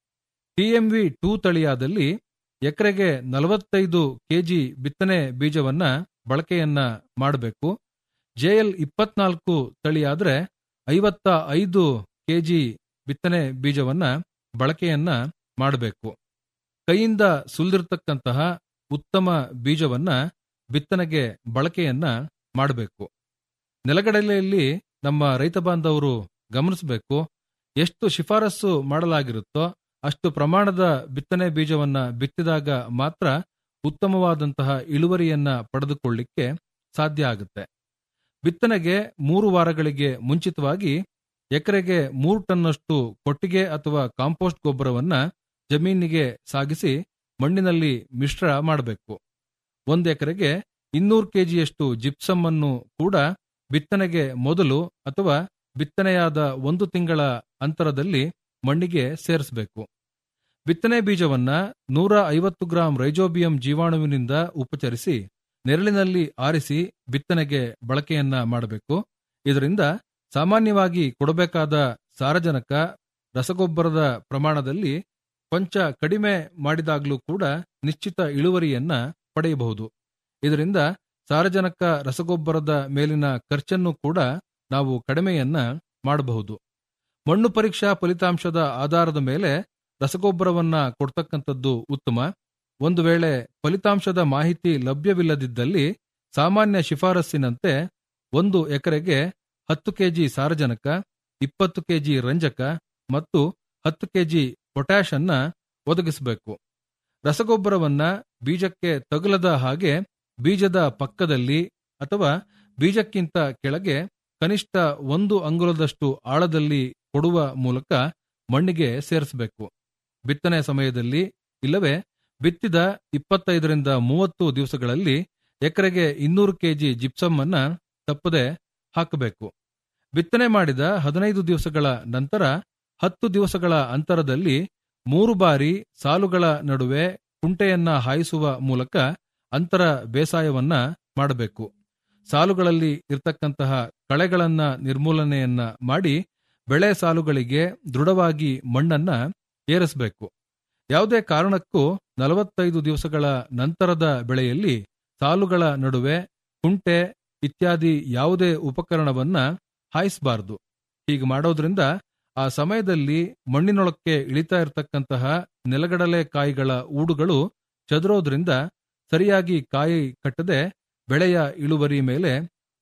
ಟಿಎಂವಿ ಟೂ ತಳಿಯಾದಲ್ಲಿ ಎಕರೆಗೆ ನಲವತ್ತೈದು ಕೆಜಿ ಬಿತ್ತನೆ ಬೀಜವನ್ನ ಬಳಕೆಯನ್ನ ಮಾಡಬೇಕು ಜೆಎಲ್ ಇಪ್ಪತ್ನಾಲ್ಕು ತಳಿಯಾದ್ರೆ ಐವತ್ತ ಐದು ಕೆಜಿ ಬಿತ್ತನೆ ಬೀಜವನ್ನ ಬಳಕೆಯನ್ನ ಮಾಡಬೇಕು ಕೈಯಿಂದ ಸುಲಿದಿರ್ತಕ್ಕಂತಹ ಉತ್ತಮ ಬೀಜವನ್ನ ಬಿತ್ತನೆಗೆ ಬಳಕೆಯನ್ನ ಮಾಡಬೇಕು ನೆಲಗಡಲೆಯಲ್ಲಿ ನಮ್ಮ ರೈತ ಬಾಂಧವರು ಗಮನಿಸಬೇಕು ಎಷ್ಟು ಶಿಫಾರಸು ಮಾಡಲಾಗಿರುತ್ತೋ ಅಷ್ಟು ಪ್ರಮಾಣದ ಬಿತ್ತನೆ ಬೀಜವನ್ನ ಬಿತ್ತಿದಾಗ ಮಾತ್ರ ಉತ್ತಮವಾದಂತಹ ಇಳುವರಿಯನ್ನ ಪಡೆದುಕೊಳ್ಳಿಕ್ಕೆ ಸಾಧ್ಯ ಆಗುತ್ತೆ ಬಿತ್ತನೆಗೆ ಮೂರು ವಾರಗಳಿಗೆ ಮುಂಚಿತವಾಗಿ ಎಕರೆಗೆ ಮೂರು ಟನ್ನಷ್ಟು ಕೊಟ್ಟಿಗೆ ಅಥವಾ ಕಾಂಪೋಸ್ಟ್ ಗೊಬ್ಬರವನ್ನ ಜಮೀನಿಗೆ ಸಾಗಿಸಿ ಮಣ್ಣಿನಲ್ಲಿ ಮಿಶ್ರ ಮಾಡಬೇಕು ಒಂದು ಎಕರೆಗೆ ಇನ್ನೂರು ಕೆಜಿಯಷ್ಟು ಜಿಪ್ಸಮ್ ಅನ್ನು ಕೂಡ ಬಿತ್ತನೆಗೆ ಮೊದಲು ಅಥವಾ ಬಿತ್ತನೆಯಾದ ಒಂದು ತಿಂಗಳ ಅಂತರದಲ್ಲಿ ಮಣ್ಣಿಗೆ ಸೇರಿಸಬೇಕು ಬಿತ್ತನೆ ಬೀಜವನ್ನ ನೂರ ಐವತ್ತು ಗ್ರಾಂ ರೈಜೋಬಿಯಂ ಜೀವಾಣುವಿನಿಂದ ಉಪಚರಿಸಿ ನೆರಳಿನಲ್ಲಿ ಆರಿಸಿ ಬಿತ್ತನೆಗೆ ಬಳಕೆಯನ್ನ ಮಾಡಬೇಕು ಇದರಿಂದ ಸಾಮಾನ್ಯವಾಗಿ ಕೊಡಬೇಕಾದ ಸಾರಜನಕ ರಸಗೊಬ್ಬರದ ಪ್ರಮಾಣದಲ್ಲಿ ಕೊಂಚ ಕಡಿಮೆ ಮಾಡಿದಾಗಲೂ ಕೂಡ ನಿಶ್ಚಿತ ಇಳುವರಿಯನ್ನ ಪಡೆಯಬಹುದು ಇದರಿಂದ ಸಾರಜನಕ ರಸಗೊಬ್ಬರದ ಮೇಲಿನ ಖರ್ಚನ್ನು ಕೂಡ ನಾವು ಕಡಿಮೆಯನ್ನ ಮಾಡಬಹುದು ಮಣ್ಣು ಪರೀಕ್ಷಾ ಫಲಿತಾಂಶದ ಆಧಾರದ ಮೇಲೆ ರಸಗೊಬ್ಬರವನ್ನ ಕೊಡ್ತಕ್ಕಂಥದ್ದು ಉತ್ತಮ ಒಂದು ವೇಳೆ ಫಲಿತಾಂಶದ ಮಾಹಿತಿ ಲಭ್ಯವಿಲ್ಲದಿದ್ದಲ್ಲಿ ಸಾಮಾನ್ಯ ಶಿಫಾರಸ್ಸಿನಂತೆ ಒಂದು ಎಕರೆಗೆ ಹತ್ತು ಕೆಜಿ ಸಾರಜನಕ ಇಪ್ಪತ್ತು ಕೆಜಿ ರಂಜಕ ಮತ್ತು ಹತ್ತು ಕೆಜಿ ಪೊಟ್ಯಾಷ್ ಅನ್ನ ಒದಗಿಸಬೇಕು ರಸಗೊಬ್ಬರವನ್ನ ಬೀಜಕ್ಕೆ ತಗುಲದ ಹಾಗೆ ಬೀಜದ ಪಕ್ಕದಲ್ಲಿ ಅಥವಾ ಬೀಜಕ್ಕಿಂತ ಕೆಳಗೆ ಕನಿಷ್ಠ ಒಂದು ಅಂಗುಲದಷ್ಟು ಆಳದಲ್ಲಿ ಕೊಡುವ ಮೂಲಕ ಮಣ್ಣಿಗೆ ಸೇರಿಸಬೇಕು ಬಿತ್ತನೆ ಸಮಯದಲ್ಲಿ ಇಲ್ಲವೇ ಬಿತ್ತಿದ ಇಪ್ಪತ್ತೈದರಿಂದ ಮೂವತ್ತು ದಿವಸಗಳಲ್ಲಿ ಎಕರೆಗೆ ಇನ್ನೂರು ಕೆಜಿ ಜಿಪ್ಸಮ್ ಅನ್ನ ತಪ್ಪದೆ ಹಾಕಬೇಕು ಬಿತ್ತನೆ ಮಾಡಿದ ಹದಿನೈದು ದಿವಸಗಳ ನಂತರ ಹತ್ತು ದಿವಸಗಳ ಅಂತರದಲ್ಲಿ ಮೂರು ಬಾರಿ ಸಾಲುಗಳ ನಡುವೆ ಕುಂಟೆಯನ್ನ ಹಾಯಿಸುವ ಮೂಲಕ ಅಂತರ ಬೇಸಾಯವನ್ನ ಮಾಡಬೇಕು ಸಾಲುಗಳಲ್ಲಿ ಇರ್ತಕ್ಕಂತಹ ಕಳೆಗಳನ್ನ ನಿರ್ಮೂಲನೆಯನ್ನ ಮಾಡಿ ಬೆಳೆ ಸಾಲುಗಳಿಗೆ ದೃಢವಾಗಿ ಮಣ್ಣನ್ನ ಏರಿಸಬೇಕು ಯಾವುದೇ ಕಾರಣಕ್ಕೂ ನಲವತ್ತೈದು ದಿವಸಗಳ ನಂತರದ ಬೆಳೆಯಲ್ಲಿ ಸಾಲುಗಳ ನಡುವೆ ಕುಂಟೆ ಇತ್ಯಾದಿ ಯಾವುದೇ ಉಪಕರಣವನ್ನ ಹಾಯಿಸಬಾರದು ಹೀಗೆ ಮಾಡೋದ್ರಿಂದ ಆ ಸಮಯದಲ್ಲಿ ಮಣ್ಣಿನೊಳಕ್ಕೆ ಇಳಿತಾ ಇರತಕ್ಕಂತಹ ನೆಲಗಡಲೆ ಕಾಯಿಗಳ ಊಡುಗಳು ಚದುರೋದ್ರಿಂದ ಸರಿಯಾಗಿ ಕಾಯಿ ಕಟ್ಟದೆ ಬೆಳೆಯ ಇಳುವರಿ ಮೇಲೆ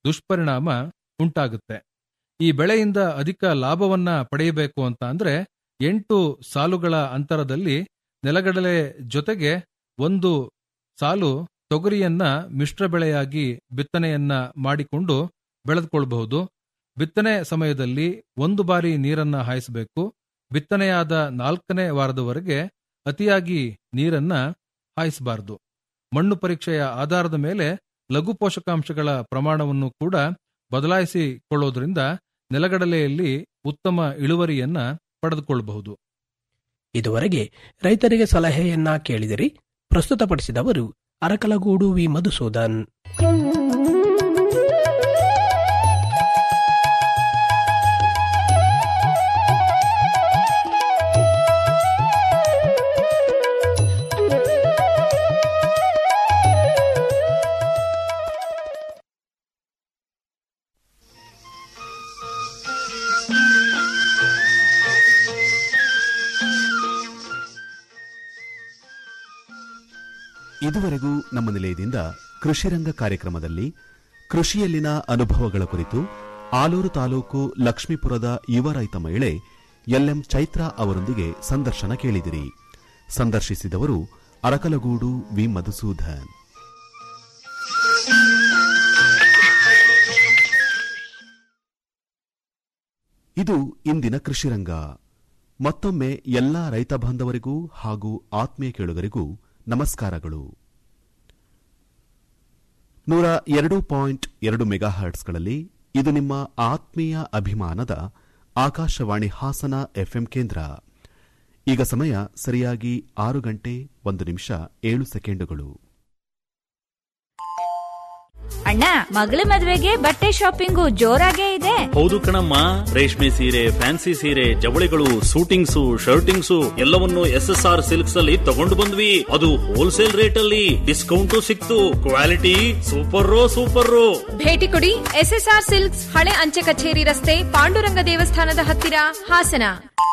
ದುಷ್ಪರಿಣಾಮ ಉಂಟಾಗುತ್ತೆ ಈ ಬೆಳೆಯಿಂದ ಅಧಿಕ ಲಾಭವನ್ನ ಪಡೆಯಬೇಕು ಅಂತ ಅಂದ್ರೆ ಎಂಟು ಸಾಲುಗಳ ಅಂತರದಲ್ಲಿ ನೆಲಗಡಲೆ ಜೊತೆಗೆ ಒಂದು ಸಾಲು ತೊಗರಿಯನ್ನ ಮಿಶ್ರ ಬೆಳೆಯಾಗಿ ಬಿತ್ತನೆಯನ್ನ ಮಾಡಿಕೊಂಡು ಬೆಳೆದುಕೊಳ್ಳಬಹುದು ಬಿತ್ತನೆ ಸಮಯದಲ್ಲಿ ಒಂದು ಬಾರಿ ನೀರನ್ನ ಹಾಯಿಸಬೇಕು ಬಿತ್ತನೆಯಾದ ನಾಲ್ಕನೇ ವಾರದವರೆಗೆ ಅತಿಯಾಗಿ ನೀರನ್ನ ಹಾಯಿಸಬಾರದು ಮಣ್ಣು ಪರೀಕ್ಷೆಯ ಆಧಾರದ ಮೇಲೆ ಲಘು ಪೋಷಕಾಂಶಗಳ ಪ್ರಮಾಣವನ್ನು ಕೂಡ ಬದಲಾಯಿಸಿಕೊಳ್ಳೋದ್ರಿಂದ ನೆಲಗಡಲೆಯಲ್ಲಿ ಉತ್ತಮ ಇಳುವರಿಯನ್ನ ಪಡೆದುಕೊಳ್ಳಬಹುದು ಇದುವರೆಗೆ ರೈತರಿಗೆ ಸಲಹೆಯನ್ನ ಕೇಳಿದಿರಿ ಪ್ರಸ್ತುತಪಡಿಸಿದವರು ಅರಕಲಗೂಡು ವಿ ಮಧುಸೂದನ್ ಇದುವರೆಗೂ ನಮ್ಮ ನಿಲಯದಿಂದ ಕೃಷಿರಂಗ ಕಾರ್ಯಕ್ರಮದಲ್ಲಿ ಕೃಷಿಯಲ್ಲಿನ ಅನುಭವಗಳ ಕುರಿತು ಆಲೂರು ತಾಲೂಕು ಲಕ್ಷ್ಮೀಪುರದ ಯುವ ರೈತ ಮಹಿಳೆ ಎಲ್ಎಂ ಚೈತ್ರಾ ಅವರೊಂದಿಗೆ ಸಂದರ್ಶನ ಕೇಳಿದಿರಿ ಸಂದರ್ಶಿಸಿದವರು ಅರಕಲಗೂಡು ವಿ ಮಧುಸೂದನ್ ಇದು ಇಂದಿನ ಕೃಷಿರಂಗ ಮತ್ತೊಮ್ಮೆ ಎಲ್ಲ ರೈತ ಬಾಂಧವರಿಗೂ ಹಾಗೂ ಆತ್ಮೀಯ ಕೇಳುಗರಿಗೂ ನಮಸ್ಕಾರಗಳು ನೂರ ಎರಡು ಪಾಯಿಂಟ್ ಎರಡು ಮೆಗಾ ಹರ್ಟ್ಸ್ಗಳಲ್ಲಿ ಇದು ನಿಮ್ಮ ಆತ್ಮೀಯ ಅಭಿಮಾನದ ಆಕಾಶವಾಣಿ ಹಾಸನ ಎಫ್ಎಂ ಕೇಂದ್ರ ಈಗ ಸಮಯ ಸರಿಯಾಗಿ ಆರು ಗಂಟೆ ಒಂದು ನಿಮಿಷ ಏಳು ಸೆಕೆಂಡುಗಳು ಅಣ್ಣ ಮಗಳ ಮದ್ವೆಗೆ ಬಟ್ಟೆ ಶಾಪಿಂಗು ಜೋರಾಗೇ ಇದೆ ಹೌದು ಕಣಮ್ಮ ರೇಷ್ಮೆ ಸೀರೆ ಫ್ಯಾನ್ಸಿ ಸೀರೆ ಜವಳಿಗಳು ಸೂಟಿಂಗ್ಸು ಶರ್ಟಿಂಗ್ಸು ಎಲ್ಲವನ್ನು ಎಸ್ ಎಸ್ ಆರ್ ಸಿಲ್ಕ್ಸ್ ಅಲ್ಲಿ ತಗೊಂಡು ಬಂದ್ವಿ ಅದು ಹೋಲ್ಸೇಲ್ ರೇಟ್ ಅಲ್ಲಿ ಡಿಸ್ಕೌಂಟು ಸಿಕ್ತು ಕ್ವಾಲಿಟಿ ಸೂಪರ್ ಸೂಪರ್ ಭೇಟಿ ಕೊಡಿ ಎಸ್ಎಸ್ಆರ್ ಸಿಲ್ಕ್ಸ್ ಹಳೆ ಅಂಚೆ ಕಚೇರಿ ರಸ್ತೆ ಪಾಂಡುರಂಗ ದೇವಸ್ಥಾನದ ಹತ್ತಿರ ಹಾಸನ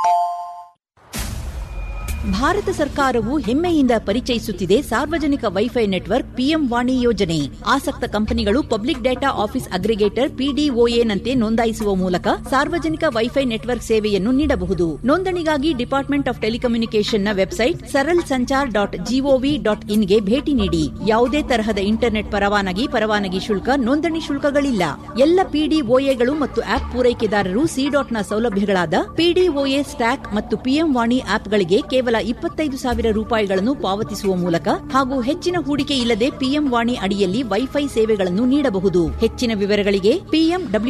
ಭಾರತ ಸರ್ಕಾರವು ಹೆಮ್ಮೆಯಿಂದ ಪರಿಚಯಿಸುತ್ತಿದೆ ಸಾರ್ವಜನಿಕ ವೈಫೈ ನೆಟ್ವರ್ಕ್ ಪಿಎಂ ವಾಣಿ ಯೋಜನೆ ಆಸಕ್ತ ಕಂಪನಿಗಳು ಪಬ್ಲಿಕ್ ಡೇಟಾ ಆಫೀಸ್ ಅಗ್ರಿಗೇಟರ್ ಪಿಡಿಒಎನಂತೆ ನೋಂದಾಯಿಸುವ ಮೂಲಕ ಸಾರ್ವಜನಿಕ ವೈಫೈ ನೆಟ್ವರ್ಕ್ ಸೇವೆಯನ್ನು ನೀಡಬಹುದು ನೋಂದಣಿಗಾಗಿ ಡಿಪಾರ್ಟ್ಮೆಂಟ್ ಆಫ್ ಟೆಲಿಕಮ್ಯುನಿಕೇಷನ್ನ website Saral Sanchar dot G O V dot ಇನ್ಗೆ ಭೇಟಿ ನೀಡಿ ಯಾವುದೇ ತರಹದ ಇಂಟರ್ನೆಟ್ ಪರವಾನಗಿ ಪರವಾನಗಿ ಶುಲ್ಕ ನೋಂದಣಿ ಶುಲ್ಕಗಳಿಲ್ಲ ಎಲ್ಲ ಪಿಡಿಒಎಗಳು ಮತ್ತು ಆಪ್ ಪೂರೈಕೆದಾರರು ಸಿಡಾಟ್ನ ಸೌಲಭ್ಯಗಳಾದ ಪಿಡಿಒಎ ಸ್ಟ್ಯಾಕ್ ಮತ್ತು ಪಿಎಂ ವಾಣಿ ಆಪ್ಗಳಿಗೆ ಕೇವಲ ಇಪ್ಪತ್ತೈದು ಸಾವಿರ ರೂಪಾಯಿಗಳನ್ನು ಪಾವತಿಸುವ ಮೂಲಕ ಹಾಗೂ ಹೆಚ್ಚಿನ ಹೂಡಿಕೆ ಇಲ್ಲದೆ ಪಿಎಂ ವಾಣಿ ಅಡಿಯಲ್ಲಿ ವೈಫೈ ಸೇವೆಗಳನ್ನು ನೀಡಬಹುದು ಹೆಚ್ಚಿನ ವಿವರಗಳಿಗೆ ಪಿಎಂ